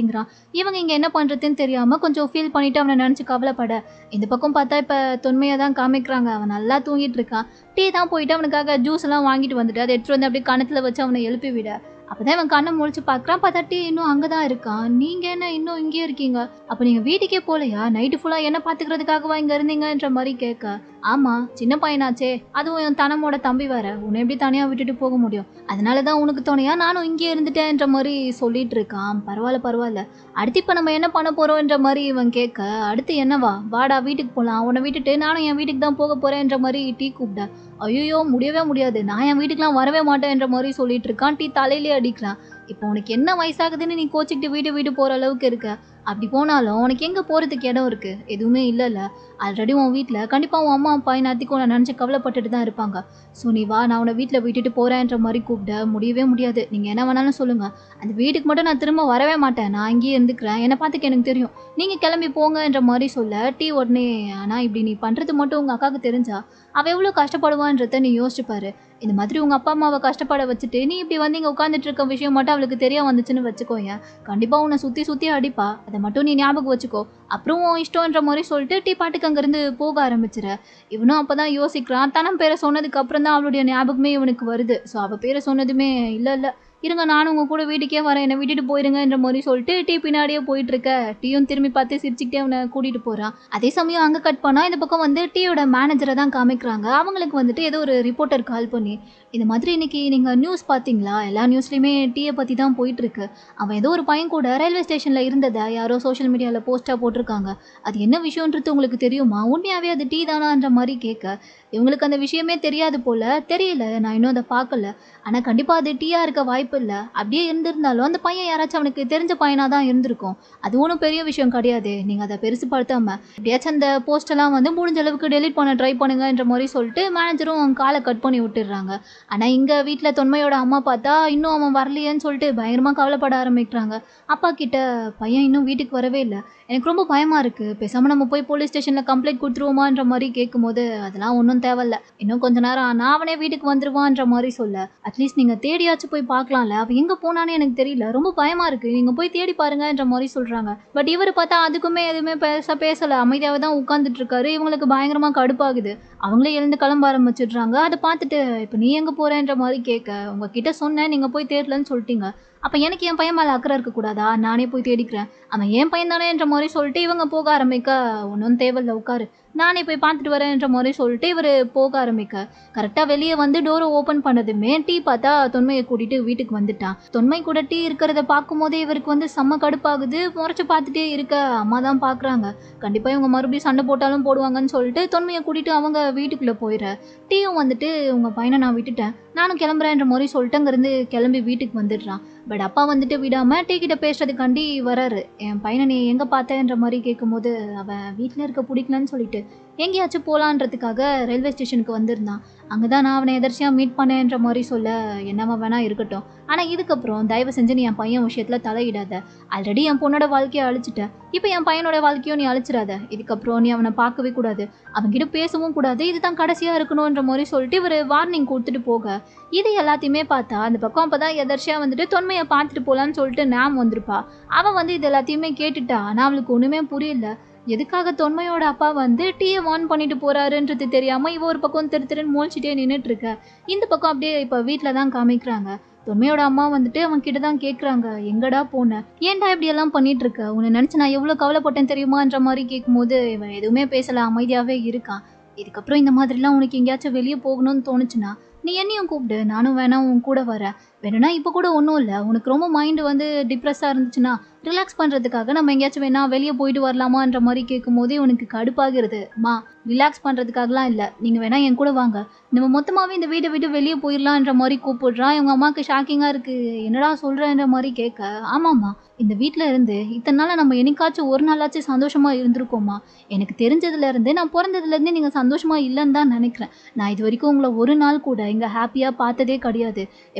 இவங்க இங்கே என்ன பண்ணுறதுன்னு தெரியாமல் கொஞ்சம் ஃபீல் பண்ணிட்டு அவனை நினச்சி கவலைப்பட இந்த பக்கம் பார்த்தா இப்போ தொன்மையை தான் காமிக்கிறாங்க அவன் நல்லா தூங்கிட்டு இருக்கான் டீ தான் போயிட்டு அவனுக்காக ஜூஸ் எல்லாம் வாங்கிட்டு வந்துட்டு அதை எடுத்துட்டு வந்து அப்படியே கணத்துல வச்சு அவனை எழுப்பி விட அப்பதான் இவன் கண்ணை முழிச்சு பார்க்கறான் பார்த்தா டீ இன்னும் அங்கே தான் இருக்கான் நீங்க என்ன இன்னும் இங்கேயே இருக்கீங்க அப்போ நீங்க வீட்டுக்கே போகலையா நைட்டு ஃபுல்லா என்ன பாத்துக்கிறதுக்காகவா இங்க இருந்தீங்கன்ற மாதிரி கேட்க ஆமா சின்ன பையனாச்சே அதுவும் என் தனமோட தம்பி வேற உன்னை எப்படி தனியா விட்டுட்டு போக முடியும் அதனால தான் உனக்கு தோணையா நானும் இங்கே இருந்துட்டேன்ற மாதிரி சொல்லிட்டு இருக்கான் பரவாயில்ல பரவாயில்ல அடுத்து இப்போ நம்ம என்ன பண்ண போறோம்ன்ற மாதிரி இவன் கேட்க அடுத்து என்னவா வாடா வீட்டுக்கு போகலாம் உன்னை விட்டுட்டு நானும் என் வீட்டுக்கு தான் போக போறேன்ற மாதிரி டீ கூப்பிட ஐயோ முடியவே முடியாது நான் என் வீட்டுக்குலாம் வரவே மாட்டேன்ற மாதிரி சொல்லிட்டு இருக்கான் டீ தலையிலே அடிக்கிறான் இப்போ உனக்கு என்ன வயசாகுதுன்னு நீ கோச்சிக்கிட்டு வீட்டு வீட்டு போற அளவுக்கு இருக்க அப்படி போனாலும் உனக்கு எங்க போறதுக்கு இடம் இருக்கு எதுவுமே இல்லைல்ல ஆல்ரெடி உன் வீட்டில் கண்டிப்பா உன் அம்மா அப்பா நேரத்துக்கு உன்னை நினச்சி கவலைப்பட்டுட்டு தான் இருப்பாங்க ஸோ நீ வா நான் உன்னை வீட்டில் விட்டுட்டு போறேன்ற மாதிரி கூப்பிட முடியவே முடியாது நீங்க என்ன வேணாலும் சொல்லுங்க அந்த வீட்டுக்கு மட்டும் நான் திரும்ப வரவே மாட்டேன் நான் இங்கேயே இருந்துக்கிறேன் என்னை பார்த்துக்க எனக்கு தெரியும் நீங்க கிளம்பி போங்கன்ற மாதிரி சொல்ல டீ உடனே ஆனா இப்படி நீ பண்றது மட்டும் உங்க அக்காவுக்கு தெரிஞ்சா அவ எவ்வளோ கஷ்டப்படுவான்றத நீ யோசிச்சு பாரு இந்த மாதிரி உங்க அப்பா அம்மாவை கஷ்டப்பட வச்சுட்டு நீ இப்படி வந்து இங்க உட்காந்துட்டு இருக்க விஷயம் மட்டும் அவளுக்கு தெரிய வந்துச்சுன்னு வச்சுக்கோயேன் கண்டிப்பா உன்னை சுத்தி சுத்தி அடிப்பா அதை மட்டும் நீ ஞாபகம் வச்சுக்கோ அப்புறம் உன் இஷ்டம்ன்ற மாதிரி சொல்லிட்டு டீ பாட்டுக்கு அங்கிருந்து போக ஆரம்பிச்சிட இவனும் அப்பதான் யோசிக்கிறான் தனம் பேரை சொன்னதுக்கு அப்புறம் தான் அவளுடைய ஞாபகமே இவனுக்கு வருது ஸோ அவ பேரை சொன்னதுமே இல்ல இல்ல இருங்க நானும் உங்க கூட வீட்டுக்கே வரேன் என்னை விட்டுட்டு போயிருங்கன்ற மாதிரி சொல்லிட்டு டீ பின்னாடியே போயிட்டு இருக்க டீயும் திரும்பி பார்த்து சிரிச்சுக்கிட்டே அவனை கூட்டிட்டு போறான் அதே சமயம் அங்க கட் பண்ணா இந்த பக்கம் வந்து டீயோட மேனேஜரை தான் காமிக்கிறாங்க அவங்களுக்கு வந்துட்டு ஏதோ ஒரு ரிப்போர்ட்டர் கால் பண்ணி இந்த மாதிரி இன்னைக்கு நீங்க நியூஸ் பாத்தீங்களா எல்லா நியூஸ்லயுமே டீயை பத்தி தான் போயிட்டு இருக்கு அவன் ஏதோ ஒரு பையன் கூட ரயில்வே ஸ்டேஷன்ல இருந்ததை யாரோ சோஷியல் மீடியால போஸ்டா போட்டிருக்காங்க அது என்ன விஷயம்ன்றது உங்களுக்கு தெரியுமா உண்மையாவே அது டீ தானான்ற மாதிரி கேட்க இவங்களுக்கு அந்த விஷயமே தெரியாது போல தெரியல நான் இன்னும் அதை பார்க்கல ஆனா கண்டிப்பா அது டீயா இருக்க வாய்ப்பு இல்லை அப்படியே இருந்திருந்தாலும் அந்த பையன் யாராச்சும் அவனுக்கு தெரிஞ்ச பையனா தான் இருந்திருக்கும் அது ஒன்றும் பெரிய விஷயம் கிடையாது நீங்க அதை பெருசுப்படுத்தாம எப்படியாச்சும் அந்த போஸ்ட் எல்லாம் வந்து முடிஞ்ச அளவுக்கு டெலீட் பண்ண ட்ரை பண்ணுங்கன்ற மாதிரி சொல்லிட்டு மேனேஜரும் காலை கட் பண்ணி விட்டுடுறாங்க ஆனா இங்க வீட்ல தொன்மையோட அம்மா பார்த்தா இன்னும் அவன் வரலையேன்னு சொல்லிட்டு பயங்கரமா கவலைப்பட ஆரம்பிக்கிறாங்க அப்பா கிட்ட பையன் இன்னும் வீட்டுக்கு வரவே இல்லை எனக்கு ரொம்ப பயமா இருக்கு பேசாம நம்ம போய் போலீஸ் ஸ்டேஷன்ல கம்ப்ளைண்ட் கொடுத்துருவோமான்ற மாதிரி கேட்கும்போது அதெல்லாம் ஒன்றும் தேவையில்ல இன்னும் கொஞ்ச நேரம் ஆனா அவனே வீட்டுக்கு வந்துருவான்ற மாதிரி சொல்ல அட்லீஸ்ட் நீங்க தேடியாச்சும் போய் பார்க்கலாம்ல அவன் எங்க போனானே எனக்கு தெரியல ரொம்ப பயமா இருக்கு நீங்க போய் தேடி பாருங்கன்ற மாதிரி சொல்றாங்க பட் இவர் பார்த்தா அதுக்குமே எதுவுமே பேச பேசல அமைதியாவே தான் உட்கார்ந்துட்டு இருக்காரு இவங்களுக்கு பயங்கரமா கடுப்பாகுது அவங்களே எழுந்து கிளம்ப ஆரம்பிச்சிடுறாங்க அதை பார்த்துட்டு இப்போ நீ எங்க போறேன்ற மாதிரி கேட்க உங்ககிட்ட சொன்னேன் நீங்க போய் தேடலன்னு சொல்லிட்டீங்க அப்ப எனக்கு என் பையன் மேல அக்கறை இருக்கக்கூடாதா நானே போய் தேடிக்கிறேன் அவன் என் பையன் தானேன்ற மாதிரி சொல்லிட்டு இவங்க போக ஆரம்பிக்க ஒன்றும் தேவையில்ல உட்காரு நானே போய் பார்த்துட்டு வரேன்ற மாதிரி சொல்லிட்டு இவர் போக ஆரம்பிக்க கரெக்டாக வெளியே வந்து டோரை ஓப்பன் பண்ணதுமே டீ பார்த்தா தொன்மையை கூட்டிட்டு வீட்டுக்கு வந்துட்டான் தொன்மை கூட டீ இருக்கிறத பார்க்கும்போதே இவருக்கு வந்து செம்ம கடுப்பாகுது முறைச்சு பார்த்துட்டே இருக்க அம்மா தான் பார்க்குறாங்க கண்டிப்பாக இவங்க மறுபடியும் சண்டை போட்டாலும் போடுவாங்கன்னு சொல்லிட்டு தொன்மையை கூட்டிட்டு அவங்க வீட்டுக்குள்ளே போயிட டீயும் வந்துட்டு உங்கள் பையனை நான் விட்டுட்டேன் நானும் கிளம்புறேன்ற மாதிரி சொல்லிட்டு அங்கேருந்து கிளம்பி வீட்டுக்கு வந்துடுறான் பட் அப்பா வந்துட்டு விடாம டீ கிட்ட பேசுறதுக்காண்டி வராரு என் பையனை நீ எங்க பார்த்தேன்ற மாதிரி கேட்கும்போது அவன் வீட்டில் இருக்க பிடிக்கலன்னு சொல்லிட்டு எங்கேயாச்சும் போகலான்றதுக்காக ரயில்வே ஸ்டேஷனுக்கு வந்திருந்தான் அங்கே தான் நான் அவனை எதர்ச்சியாக மீட் பண்ணேன்ற மாதிரி சொல்ல என்னவா வேணா இருக்கட்டும் ஆனால் இதுக்கப்புறம் தயவு செஞ்சு நீ என் பையன் விஷயத்தில் தலையிடாத ஆல்ரெடி என் பொண்ணோட வாழ்க்கையை அழிச்சிட்ட இப்போ என் பையனோட வாழ்க்கையும் நீ அழிச்சிடாத இதுக்கப்புறம் நீ அவனை பார்க்கவே கூடாது அவன்கிட்ட பேசவும் கூடாது இதுதான் கடைசியாக இருக்கணுன்ற மாதிரி சொல்லிட்டு இவர் வார்னிங் கொடுத்துட்டு போக இது எல்லாத்தையுமே பார்த்தா அந்த பக்கம் அப்போ தான் எதர்ச்சியாக வந்துட்டு தொன்மையை பார்த்துட்டு போகலான்னு சொல்லிட்டு நாம் வந்திருப்பா அவன் வந்து இது எல்லாத்தையுமே கேட்டுட்டா ஆனால் அவளுக்கு ஒன்றுமே புரியல எதுக்காக தொன்மையோட அப்பா வந்து டீயை வார்ன் பண்ணிட்டு போறாருன்றது தெரியாம இவ ஒரு பக்கம் திரு திருன்னு முழிச்சிட்டே நின்றுட்டு இருக்க இந்த பக்கம் அப்படியே இப்போ வீட்டில் தான் காமிக்கிறாங்க தொன்மையோட அம்மா வந்துட்டு அவன் கிட்ட தான் கேட்குறாங்க எங்கடா போன ஏன்டா இப்படி எல்லாம் பண்ணிட்டு இருக்க உன்னை நினச்சி நான் எவ்வளோ கவலைப்பட்டேன் தெரியுமான்ற மாதிரி கேட்கும்போது இவன் எதுவுமே பேசல அமைதியாகவே இருக்கான் இதுக்கப்புறம் இந்த மாதிரிலாம் உனக்கு எங்கேயாச்சும் வெளியே போகணும்னு தோணுச்சுன்னா நீ என்னையும் கூப்பிடு நானும் வேணா உன் கூட வரேன் வேணும்னா இப்போ கூட ஒன்றும் இல்லை உனக்கு ரொம்ப மைண்டு வந்து டிப்ரெஸ்ஸாக இருந்துச்சுன்னா ரிலாக்ஸ் பண்ணுறதுக்காக நம்ம எங்கேயாச்சும் வேணா வெளியே போயிட்டு வரலாமான்ற மாதிரி கேட்கும்போது உனக்கு கடுப்பாகிறது மா ரிலாக்ஸ் பண்ணுறதுக்காகலாம் இல்லை நீங்கள் வேணா என் கூட வாங்க நம்ம மொத்தமாகவே இந்த வீட்டை விட்டு வெளியே போயிடலான்ற மாதிரி கூப்பிடுறான் இவங்க அம்மாவுக்கு ஷாக்கிங்காக இருக்குது என்னடா சொல்கிறேன்ற மாதிரி கேட்க ஆமாம்மா இந்த வீட்டில் இருந்து இத்தனை நாள் நம்ம என்னைக்காச்சும் ஒரு நாளாச்சும் சந்தோஷமாக இருந்திருக்கோமா எனக்கு தெரிஞ்சதுலேருந்து நான் பிறந்ததுலேருந்து நீங்கள் சந்தோஷமாக இல்லைன்னு தான் நினைக்கிறேன் நான் இது வரைக்கும் உங்களை ஒரு நாள் கூட இங்கே ஹாப்பியாக பார்த்ததே கிடையாது எப்பயுமே நீங்கள்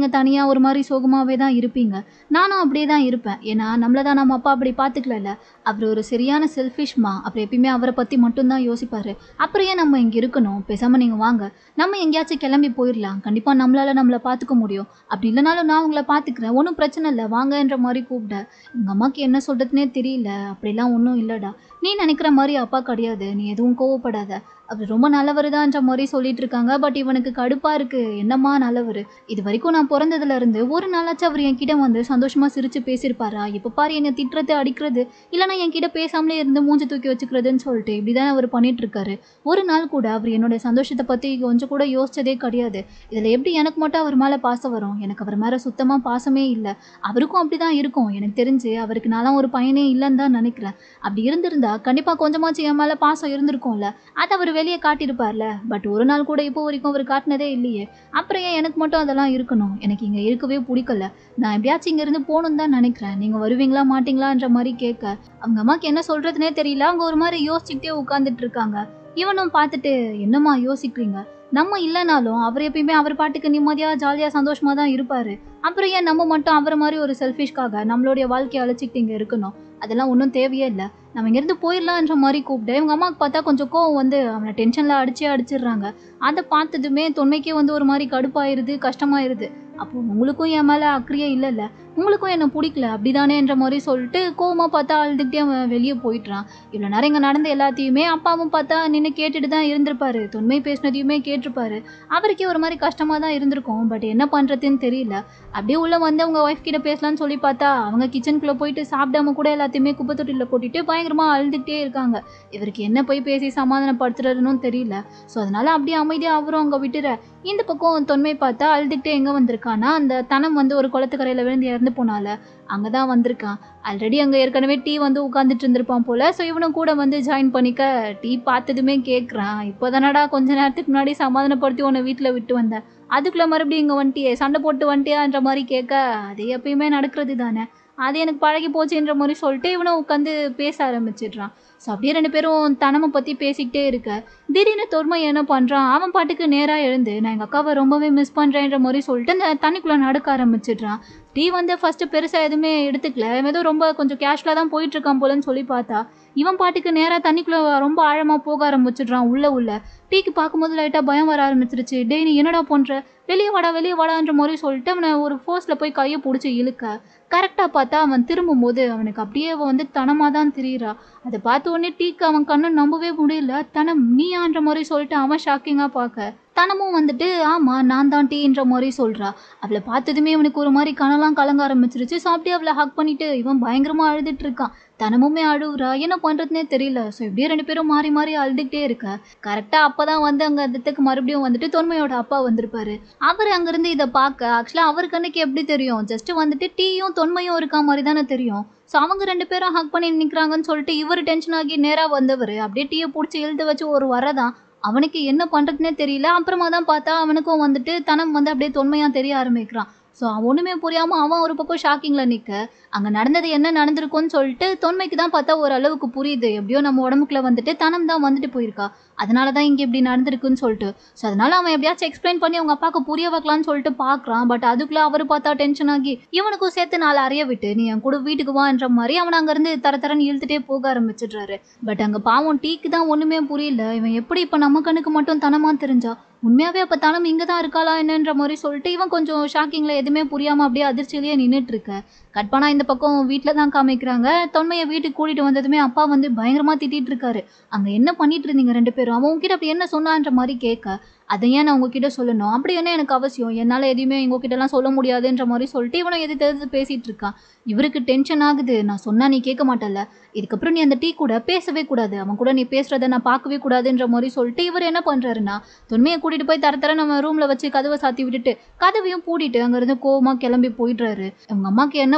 நீங்கள் தனியாக ஒரு மாதிரி சோகமாகவே தான் இருப்பீங்க நானும் அப்படியே தான் இருப்பேன் ஏன்னா நம்மளை தான் நம்ம அப்பா அப்படி பார்த்துக்கலல்ல அவர் ஒரு சரியான செல்ஃபிஷ்மா அப்புறம் எப்பயுமே அவரை பற்றி மட்டும்தான் யோசிப்பார் அப்புறம் ஏன் நம்ம இங்கே இருக்கணும் பேசாமல் நீங்கள் வாங்க நம்ம எங்கேயாச்சும் கிளம்பி போயிடலாம் கண்டிப்பாக நம்மளால் நம்மளை பார்த்துக்க முடியும் அப்படி இல்லைனாலும் நான் உங்களை பார்த்துக்கிறேன் ஒன்றும் பிரச்சனை இல்லை வாங்கன்ற மாதிரி கூப்பிட்டேன் எங்கள் அம்மாவுக்கு என்ன சொல்கிறதுனே தெரியல அப்படிலாம் ஒன்றும் இல்லைடா நீ நினைக்கிற மாதிரி அப்பா கிடையாது நீ எதுவும் கோவப்படாத அவர் ரொம்ப நல்லவர் தான்ன்ற மாதிரி சொல்லிட்டு இருக்காங்க பட் இவனுக்கு கடுப்பா இருக்கு என்னம்மா நல்லவர் இது வரைக்கும் நான் பிறந்ததுல இருந்து ஒரு நாளாச்சும் அவர் என்கிட்ட வந்து சந்தோஷமா சிரிச்சு பேசியிருப்பாரா இப்போ பாரு என்னை திட்டுறது அடிக்கிறது இல்லைன்னா என்கிட்ட பேசாமலே இருந்து மூஞ்சி தூக்கி வச்சுக்கிறதுன்னு சொல்லிட்டு இப்படிதான் அவர் பண்ணிட்டு இருக்காரு ஒரு நாள் கூட அவர் என்னோட சந்தோஷத்தை பத்தி கொஞ்சம் கூட யோசிச்சதே கிடையாது இதுல எப்படி எனக்கு மட்டும் அவர் மேல பாசம் வரும் எனக்கு அவர் மேல சுத்தமா பாசமே இல்லை அவருக்கும் அப்படிதான் இருக்கும் எனக்கு தெரிஞ்சு அவருக்கு நான்லாம் ஒரு பையனே இல்லைன்னு தான் நினைக்கிறேன் அப்படி இருந்திருந்தா கண்டிப்பா கொஞ்சமாச்சும் என் மேல பாசம் இருந்திருக்கும்ல அதை அவர் வெளியே காட்டியிருப்பார்ல பட் ஒரு நாள் கூட இப்போ வரைக்கும் அவர் காட்டினதே இல்லையே அப்புறம் ஏன் எனக்கு மட்டும் அதெல்லாம் இருக்கணும் எனக்கு இங்கே இருக்கவே பிடிக்கல நான் எப்படியாச்சும் இங்கேருந்து போகணுன்னு தான் நினைக்கிறேன் நீங்கள் வருவீங்களா மாட்டீங்களான்ற மாதிரி கேட்க அவங்க அம்மாக்கு என்ன சொல்கிறதுனே தெரியல அவங்க ஒரு மாதிரி யோசிச்சுக்கிட்டே உட்காந்துட்டு இருக்காங்க இவனும் பார்த்துட்டு என்னம்மா யோசிக்கிறீங்க நம்ம இல்லைனாலும் அவர் எப்பயுமே அவர் பாட்டுக்கு நிம்மதியாக ஜாலியாக சந்தோஷமாக தான் இருப்பார் அப்புறம் ஏன் நம்ம மட்டும் அவரை மாதிரி ஒரு செல்ஃபிஷ்காக நம்மளுடைய வாழ்க்கையை அழைச்சிக்கிட்டு இங்கே இருக்கணும் அதெல்லாம் ஒன்றும் தேவையே இல்லை நம்ம இங்கேருந்து போயிடலான்ற மாதிரி கூப்பிட்டு இவங்க அம்மாவுக்கு பார்த்தா கொஞ்சம் கோவம் வந்து அவனை டென்ஷனில் அடிச்சே அடிச்சிடுறாங்க அதை பார்த்ததுமே தொன்மைக்கே வந்து ஒரு மாதிரி கடுப்பாயிருது கஷ்டமாயிருது அப்போ உங்களுக்கும் என் மேலே அக்கறையே இல்லைல்ல உங்களுக்கும் என்னை பிடிக்கல அப்படிதானேன்ற மாதிரி சொல்லிட்டு கோவமாக பார்த்தா அழுதுகிட்டே அவன் வெளியே போயிட்டுறான் இவ்வளோ நேரம் இங்கே நடந்த எல்லாத்தையுமே அப்பாவும் பார்த்தா நின்று கேட்டுட்டு தான் இருந்திருப்பாரு தொன்மை பேசினதையுமே கேட்டிருப்பாரு அவருக்கே ஒரு மாதிரி கஷ்டமாக தான் இருந்திருக்கும் பட் என்ன பண்ணுறதுன்னு தெரியல அப்படியே உள்ளே வந்து அவங்க ஒய்ஃப் கிட்ட பேசலாம்னு சொல்லி பார்த்தா அவங்க கிச்சனுக்குள்ளே போயிட்டு சாப்பிடாம கூட எல்லாத்தையுமே குப்பை தொட்டியில் கொட்டிட்டு பயங்கரமாக அழுதுகிட்டே இருக்காங்க இவருக்கு என்ன போய் பேசி சமாதானப்படுத்துறதுன்னு தெரியல ஸோ அதனால அப்படியே அமைதியாக அவரும் அங்கே விட்டுற இந்த பக்கம் தொன்மை பார்த்தா அழுதுகிட்டே எங்கே வந்திருக்கான்னா அந்த தனம் வந்து ஒரு குளத்துக்கரையில் விழுந்து இறந்து போனால அங்கே தான் வந்திருக்கான் ஆல்ரெடி அங்கே ஏற்கனவே டீ வந்து உட்காந்துட்டு இருந்திருப்பான் போல ஸோ இவனும் கூட வந்து ஜாயின் பண்ணிக்க டீ பார்த்ததுமே கேட்குறான் இப்போ தானடா கொஞ்ச நேரத்துக்கு முன்னாடி சமாதானப்படுத்தி உன்னை வீட்டில் விட்டு வந்தேன் அதுக்குள்ளே மறுபடியும் இங்கே வந்துட்டியே சண்டை போட்டு வந்துட்டியான்ற மாதிரி கேட்க அது எப்பயுமே நடக்கிறது தானே அது எனக்கு பழகி போச்சுன்ற மாதிரி சொல்லிட்டு இவனும் உட்காந்து பேச ஆரம்பிச்சிடுறான் ஸோ அப்படியே ரெண்டு பேரும் தனமை பற்றி பேசிக்கிட்டே இருக்க திடீர்னு தொன்மை என்ன பண்ணுறான் அவன் பாட்டுக்கு நேராக எழுந்து நான் எங்கள் அக்காவை ரொம்பவே மிஸ் பண்ணுறேன்ற மாதிரி சொல்லிட்டு அந்த தண்ணிக்குள்ளே நடக்க ஆரம்பிச்சிடுறான் டீ வந்து ஃபஸ்ட்டு பெருசாக எதுவுமே எடுத்துக்கல இவன் ஏதோ ரொம்ப கொஞ்சம் கேஷுவலாக தான் போயிட்டுருக்கான் போலன்னு சொல்லி பார்த்தா இவன் பாட்டுக்கு நேராக தண்ணிக்குள்ளே ரொம்ப ஆழமாக போக ஆரம்பிச்சிடுறான் உள்ள உள்ள டீக்கு பார்க்கும்போது லைட்டாக பயம் வர ஆரம்பிச்சிருச்சு டேய் நீ என்னடா பண்ணுற வெளியே வாடா வெளியே வாடான்ற மாதிரி சொல்லிட்டு அவனை ஒரு ஃபோர்ஸில் போய் கையை பிடிச்சி இழுக்க கரெக்டாக பார்த்தா அவன் திரும்பும்போது அவனுக்கு அப்படியே அவ வந்து தனமாக தான் தெரியுறா அதை பார்த்த உடனே டீக்கு அவன் கண்ணை நம்பவே முடியல தனம் நீயான்ற மாதிரி சொல்லிட்டு அவன் ஷாக்கிங்காக பார்க்க தனமும் வந்துட்டு ஆமாம் நான் தான் டீன்ற மாதிரி சொல்கிறா அவளை பார்த்ததுமே இவனுக்கு ஒரு மாதிரி கனலாம் கலங்க ஆரம்பிச்சிருச்சு ஸோ அப்படியே அவளை ஹக் பண்ணிட்டு இவன் பயங்கரமாக அழுதுட்டு இருக்கான் தனமுமே அழுகுறா என்ன பண்ணுறதுனே தெரியல ஸோ இப்படியே ரெண்டு பேரும் மாறி மாறி அழுதுகிட்டே இருக்க கரெக்டாக அப்போ தான் வந்து அங்கே இடத்துக்கு மறுபடியும் வந்துட்டு தொன்மையோட அப்பா வந்திருப்பாரு அவர் அங்கேருந்து இதை பார்க்க ஆக்சுவலாக அவர் கண்ணுக்கு எப்படி தெரியும் ஜஸ்ட் வந்துட்டு டீயும் தொன்மையும் இருக்கா மாதிரி தானே தெரியும் ஸோ அவங்க ரெண்டு பேரும் ஹக் பண்ணி நிற்கிறாங்கன்னு சொல்லிட்டு இவர் டென்ஷன் ஆகி நேராக வந்தவர் அப்படியே டீயை பிடிச்சி இழுத்து வச்சு ஒரு வரதான் அவனுக்கு என்ன பண்ணுறதுனே தெரியல அப்புறமா தான் பார்த்தா அவனுக்கும் வந்துட்டு தனம் வந்து அப்படியே தொன்மையாக தெரிய ஆரம்பிக்கிறான் ஸோ அவன் ஒன்றுமே புரியாமல் அவன் ஒரு பக்கம் ஷாக்கிங்கில் நிற்க அங்கே நடந்தது என்ன நடந்திருக்கும்னு சொல்லிட்டு தொன்மைக்கு தான் பார்த்தா ஓரளவுக்கு புரியுது எப்படியோ நம்ம உடம்புக்குள்ள வந்துட்டு தனம் தான் வந்துட்டு போயிருக்கா அதனால தான் இங்கே இப்படி நடந்திருக்குன்னு சொல்லிட்டு ஸோ அதனால அவன் எப்படியாச்சும் எக்ஸ்பிளைன் பண்ணி அவங்க அப்பாவுக்கு புரிய வைக்கலாம்னு சொல்லிட்டு பார்க்குறான் பட் அதுக்குள்ளே அவர் பார்த்தா டென்ஷன் ஆகி இவனுக்கும் சேர்த்து நாலு அறிய விட்டு நீ என் கூட வீட்டுக்கு வான்ற மாதிரி அவனை அங்கேருந்து தர தரன்னு இழுத்துட்டே போக ஆரம்பிச்சிடுறாரு பட் அங்கே பாவம் டீக்கு தான் ஒன்றுமே புரியல இவன் எப்படி இப்போ நம்ம கண்ணுக்கு மட்டும் தனமா தெரிஞ்சா உண்மையாகவே அப்போ தனம் இங்கே தான் இருக்காளா என்னன்ற மாதிரி சொல்லிட்டு இவன் கொஞ்சம் ஷாக்கிங்கில் எதுவுமே புரியாமல் அப்படியே அதிர்ச்சியிலேயே நின்றுட்டு இருக்க கட் பண்ணா இந்த பக்கம் வீட்டில் தான் காமிக்கிறாங்க தொன்மையை வீட்டுக்கு கூட்டிகிட்டு வந்ததுமே அப்பா வந்து பயங்கரமாக திட்டிட்டு இருக்காரு அங்கே என்ன பண்ணிட்டு இருந்தீங்க ரெண்டு பேரும் அவன் உங்ககிட்ட அப்படி என்ன சொன்னான்ற மாதிரி கேட்க அதை ஏன் நான் உங்ககிட்ட சொல்லணும் அப்படி என்ன எனக்கு அவசியம் என்னால் எதையுமே உங்ககிட்டலாம் சொல்ல முடியாதுன்ற மாதிரி சொல்லிட்டு இவனை எது தெரிஞ்சு பேசிகிட்டு இருக்கான் இவருக்கு டென்ஷன் ஆகுது நான் சொன்னால் நீ கேட்க மாட்டல இதுக்கப்புறம் நீ அந்த டீ கூட பேசவே கூடாது அவன் கூட நீ பேசுகிறத நான் பார்க்கவே கூடாதுன்ற மாதிரி சொல்லிட்டு இவர் என்ன பண்ணுறாருன்னா தொன்மையை கூட்டிகிட்டு போய் தர தர நம்ம ரூமில் வச்சு கதவை சாத்தி விட்டுட்டு கதவையும் பூட்டிட்டு அங்கேருந்து கோவமாக கிளம்பி போயிடுறாரு அவங்க அம்மாக்கு என்ன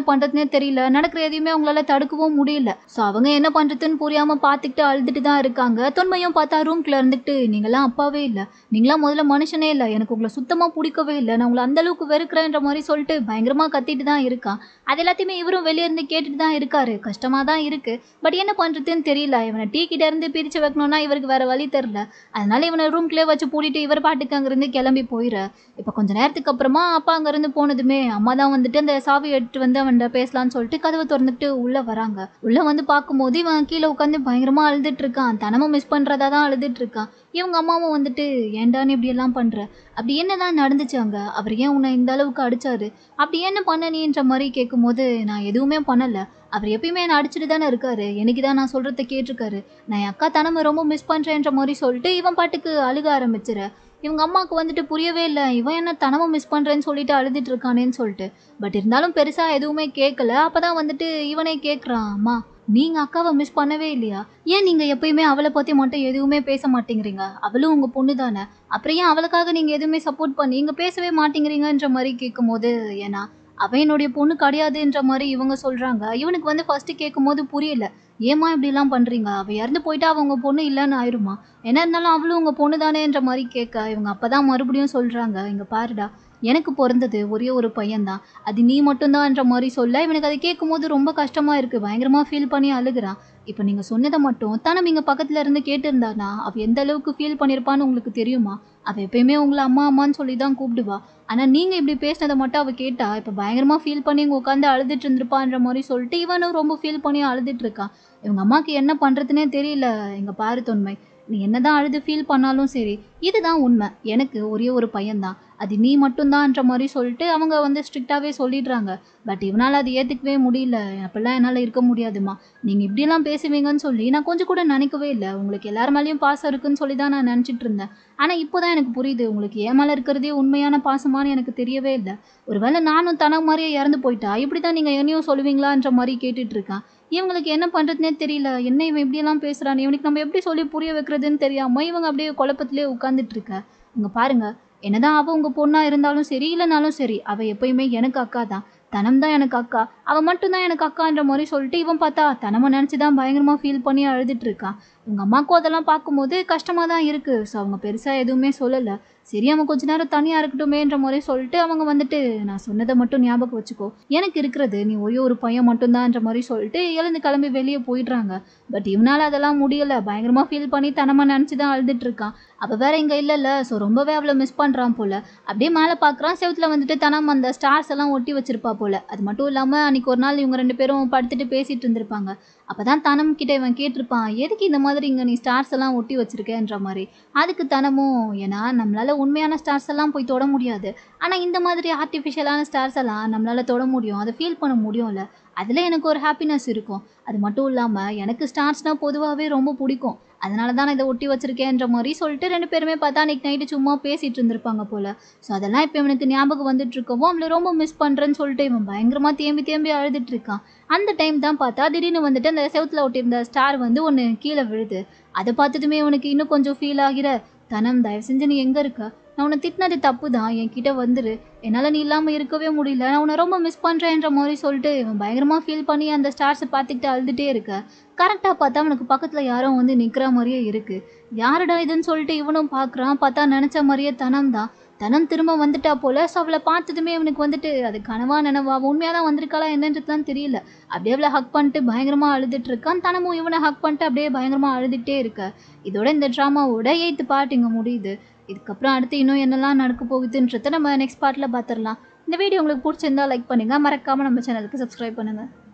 பண்ணுறதுனே தெரியல நடக்கிற எதையுமே அவங்களால தடுக்கவும் முடியல ஸோ அவங்க என்ன பண்ணுறதுன்னு புரியாமல் பார்த்துக்கிட்டு அழுதுட்டு தான் இருக்காங்க தொன்மையும் பார்த்தா ரூம்குள்ளே இருந்துட்டு நீங்களாம் அப்பாவே இல்லை நீங்களாம் முதல்ல மனுஷனே இல்லை எனக்கு உங்களை சுத்தமாக பிடிக்கவே இல்லை நான் உங்களை அந்த அளவுக்கு வெறுக்கிறேன்ற மாதிரி சொல்லிட்டு பயங்கரமாக கத்திட்டு தான் இருக்கான் அது எல்லாத்தையுமே இவரும் வெளியே இருந்து கேட்டுட்டு தான் இருக்காரு கஷ்டமாக தான் இருக்கு பட் என்ன பண்ணுறதுன்னு தெரியல இவனை டீ கிட்ட இருந்து பிரித்து வைக்கணும்னா இவருக்கு வேற வழி தெரில அதனால இவனை ரூம்குள்ளே வச்சு பூட்டிட்டு இவர் பாட்டுக்கு அங்கேருந்து கிளம்பி போயிட இப்போ கொஞ்ச நேரத்துக்கு அப்புறமா அப்பா அங்கேருந்து போனதுமே அம்மா தான் வந்துட்டு அந்த சாவி எடுத்து வந்து அவன்கிட்ட பேசலாம்னு சொல்லிட்டு கதவை திறந்துட்டு உள்ளே வராங்க உள்ளே வந்து பார்க்கும்போது இவன் கீழே உட்காந்து பயங்கரமாக அழுதுட்டு இருக்கான் தனமும் மிஸ் பண்ணுறதா தான் அழுதுட்டு இருக்கான் இவங்க அம்மாவும் வந்துட்டு ஏன்டான்னு இப்படி எல்லாம் பண்ற அப்படி என்னதான் நடந்துச்சு அங்க அவர் ஏன் உன்னை இந்த அளவுக்கு அடிச்சாரு அப்படி என்ன பண்ண நீன்ற மாதிரி கேட்கும்போது நான் எதுவுமே பண்ணல அவர் எப்பயுமே என்னை அடிச்சுட்டு தானே இருக்காரு எனக்கு தான் நான் சொல்றத கேட்டிருக்காரு நான் என் அக்கா தனமை ரொம்ப மிஸ் பண்றேன்ற மாதிரி சொல்லிட்டு இவன் பாட்டுக்கு அழுக ஆரம்பிச்சிட இவங்க அம்மாவுக்கு வந்துட்டு புரியவே இல்லை இவன் என்ன தனமை மிஸ் பண்ணுறேன்னு சொல்லிட்டு அழுதுட்டு இருக்கானேன்னு சொல்லிட்டு பட் இருந்தாலும் பெருசாக எதுவுமே கேட்கல அப்போ தான் வந்துட்டு இவனே கேட்குறான் அம்மா நீங்கள் அக்காவை மிஸ் பண்ணவே இல்லையா ஏன் நீங்கள் எப்பயுமே அவளை பற்றி மட்டும் எதுவுமே பேச மாட்டேங்கிறீங்க அவளும் உங்கள் பொண்ணு தானே அப்புறம் ஏன் அவளுக்காக நீங்கள் எதுவுமே சப்போர்ட் பண்ணி இங்கே பேசவே மாட்டேங்கிறீங்கன்ற மாதிரி கேட்கும்போது ஏன்னா அவன் என்னுடைய பொண்ணு கிடையாதுன்ற மாதிரி இவங்க சொல்கிறாங்க இவனுக்கு வந்து ஃபஸ்ட்டு கேட்கும்போது புரியல ஏமா இப்படிலாம் பண்ணுறீங்க அவள் இறந்து போயிட்டா அவங்க பொண்ணு இல்லைன்னு ஆயிருமா என்ன இருந்தாலும் அவளும் உங்கள் பொண்ணு தானேன்ற மாதிரி கேட்க இவங்க அப்போ தான் மறுபடியும் சொல்கிறாங்க இங்கே பாருடா எனக்கு பிறந்தது ஒரே ஒரு பையன்தான் அது நீ மட்டும்தான்ற மாதிரி சொல்ல இவனுக்கு அதை கேட்கும்போது ரொம்ப கஷ்டமாக இருக்குது பயங்கரமாக ஃபீல் பண்ணி அழுகுறான் இப்போ நீங்கள் சொன்னதை மட்டும் தனம் இங்கே பக்கத்தில் இருந்து கேட்டிருந்தானா அவள் எந்த அளவுக்கு ஃபீல் பண்ணியிருப்பான்னு உங்களுக்கு தெரியுமா அவள் எப்பயுமே உங்களை அம்மா அம்மான்னு சொல்லி தான் கூப்பிடுவா ஆனால் நீங்கள் இப்படி பேசினதை மட்டும் அவள் கேட்டா இப்போ பயங்கரமாக ஃபீல் பண்ணி இங்கே உட்காந்து அழுதுட்டு இருந்திருப்பான்ற மாதிரி சொல்லிட்டு இவனும் ரொம்ப ஃபீல் பண்ணி அழுதுட்டு இருக்கான் இவங்க அம்மாவுக்கு என்ன பண்ணுறதுனே தெரியல எங்கள் பாரு தொன்மை நீ என்னதான் அழுது ஃபீல் பண்ணாலும் சரி இதுதான் உண்மை எனக்கு ஒரே ஒரு பையன்தான் அது நீ மட்டும்தான்ற மாதிரி சொல்லிட்டு அவங்க வந்து ஸ்ட்ரிக்டாகவே சொல்லிடுறாங்க பட் இவனால் அது ஏற்றுக்கவே முடியல அப்போல்லாம் என்னால் இருக்க முடியாதுமா நீங்கள் இப்படிலாம் பேசுவீங்கன்னு சொல்லி நான் கொஞ்சம் கூட நினைக்கவே இல்லை உங்களுக்கு எல்லார் மேலேயும் பாசம் இருக்குன்னு சொல்லி தான் நான் நினச்சிட்டு இருந்தேன் ஆனால் இப்போ தான் எனக்கு புரியுது உங்களுக்கு ஏன் மேலே இருக்கிறதே உண்மையான பாசமானு எனக்கு தெரியவே இல்லை ஒருவேளை நானும் தனக்கு மாதிரியே இறந்து போயிட்டா இப்படி தான் நீங்கள் என்னையும் சொல்லுவீங்களான்ற மாதிரி கேட்டுட்டு இருக்கேன் இவங்களுக்கு என்ன பண்ணுறதுனே தெரியல என்ன இவன் இப்படியெல்லாம் பேசுகிறான் இவனுக்கு நம்ம எப்படி சொல்லி புரிய வைக்கிறதுன்னு தெரியாமல் இவங்க அப்படியே குழப்பத்திலே உட்காந்துட்டு இருக்க இங்கே பாருங்க என்னதான் அவள் உங்கள் பொண்ணாக இருந்தாலும் சரி இல்லைனாலும் சரி அவள் எப்பயுமே எனக்கு அக்கா தான் தனம் தான் எனக்கு அக்கா அவள் மட்டும்தான் எனக்கு அக்கான்ற மாதிரி சொல்லிட்டு இவன் பார்த்தா தனமை நினச்சி தான் பயங்கரமாக ஃபீல் பண்ணி அழுதுட்டு இருக்கான் உங்கள் அம்மாவுக்கும் அதெல்லாம் பார்க்கும்போது கஷ்டமாக தான் இருக்குது ஸோ அவங்க பெருசாக எதுவுமே சொல்லலை சரி அவன் கொஞ்ச நேரம் தனியாக இருக்கட்டுமேன்ற மாதிரி சொல்லிட்டு அவங்க வந்துட்டு நான் சொன்னதை மட்டும் ஞாபகம் வச்சுக்கோ எனக்கு இருக்கிறது நீ ஒரே ஒரு பையன் மட்டும்தான்ற மாதிரி சொல்லிட்டு எழுந்து கிளம்பி வெளியே போயிடுறாங்க பட் இவனால் அதெல்லாம் முடியலை பயங்கரமாக ஃபீல் பண்ணி தனமாக நினச்சி தான் அழுதுட்டு இருக்கான் அவள் வேற இங்கே இல்லைல்ல ஸோ ரொம்பவே அவளை மிஸ் பண்ணுறான் போல் அப்படியே மேலே பார்க்குறான் செவுத்தில் வந்துட்டு தனம் அந்த ஸ்டார்ஸ் எல்லாம் ஒட்டி வச்சிருப்பா போல் அது மட்டும் இல்லாமல் அன்றைக்கி ஒரு நாள் இவங்க ரெண்டு பேரும் படுத்துட்டு பேசிகிட்டு இருந்திருப்பாங்க அப்போ தான் தனம் கிட்ட இவன் கேட்டிருப்பான் எதுக்கு இந்த மாதிரி இங்கே நீ ஸ்டார்ஸ் எல்லாம் ஒட்டி வச்சிருக்கேன்ற மாதிரி அதுக்கு தனமும் ஏன்னா நம்மளால் உண்மையான ஸ்டார்ஸ் எல்லாம் போய் தொட முடியாது ஆனால் இந்த மாதிரி ஆர்டிஃபிஷியலான ஸ்டார்ஸ் எல்லாம் நம்மளால் தொட முடியும் அதை ஃபீல் பண்ண முடியும்ல அதில் எனக்கு ஒரு ஹாப்பினஸ் இருக்கும் அது மட்டும் இல்லாமல் எனக்கு ஸ்டார்ஸ்னால் பொதுவாகவே ரொம்ப பிடிக்கும் அதனால தான் நான் இதை ஒட்டி வச்சிருக்கேன்ற மாதிரி சொல்லிட்டு ரெண்டு பேருமே பார்த்தா அன்றைக்கி நைட்டு சும்மா பேசிகிட்டு இருந்திருப்பாங்க போல் ஸோ அதெல்லாம் இப்போ இவனுக்கு ஞாபகம் வந்துட்டு இருக்கவும் அவளை ரொம்ப மிஸ் பண்ணுறேன்னு சொல்லிட்டு இவன் பயங்கரமாக தேம்பி தேம்பி அழுதுட்டு இருக்கான் அந்த டைம் தான் பார்த்தா திடீர்னு வந்துட்டு அந்த செவுத்தில் ஒட்டியிருந்த ஸ்டார் வந்து ஒன்று கீழே விழுது அதை பார்த்ததுமே இவனுக்கு இன்னும் கொஞ்சம் ஃபீல் ஆகிற தனம் தயவு செஞ்சு நீ எங்கே இருக்க நான் உன்னை திட்டினது தப்பு தான் என்கிட்ட வந்துரு என்னால் நீ இல்லாமல் இருக்கவே முடியல நான் உன்னை ரொம்ப மிஸ் பண்ணுறேன்ற மாதிரி சொல்லிட்டு இவன் பயங்கரமாக ஃபீல் பண்ணி அந்த ஸ்டார்ஸை பார்த்துக்கிட்டு அழுதுகிட்டே இருக்க கரெக்டாக பார்த்தா அவனுக்கு பக்கத்தில் யாரோ வந்து நிற்கிற மாதிரியே இருக்குது யாருடா இதுன்னு சொல்லிட்டு இவனும் பார்க்குறான் பார்த்தா நினச்ச மாதிரியே தனம் தான் தனம் திரும்ப வந்துட்டா போல ஸோ அவளை பார்த்ததுமே இவனுக்கு வந்துட்டு அது கனவா நினவா உண்மையாக தான் வந்திருக்காளா என்னன்றதுலாம் தெரியல அப்படியே அவளை ஹக் பண்ணிட்டு பயங்கரமாக அழுதுட்டு இருக்கான் தனமும் இவனை ஹக் பண்ணிட்டு அப்படியே பயங்கரமாக அழுதுகிட்டே இருக்க இதோட இந்த ட்ராமாவோட எயித்து பார்ட் இங்கே முடியுது இதுக்கப்புறம் அடுத்து இன்னும் என்னெல்லாம் நடக்க போகுதுன்றதை நம்ம நெக்ஸ்ட் பார்ட்டில் பார்த்துடலாம் இந்த வீடியோ உங்களுக்கு பிடிச்சிருந்தா லைக் பண்ணுங்கள் மறக்காமல் நம்ம சேனலுக்கு சப்ஸ்கிரைப் பண்ணுங்கள்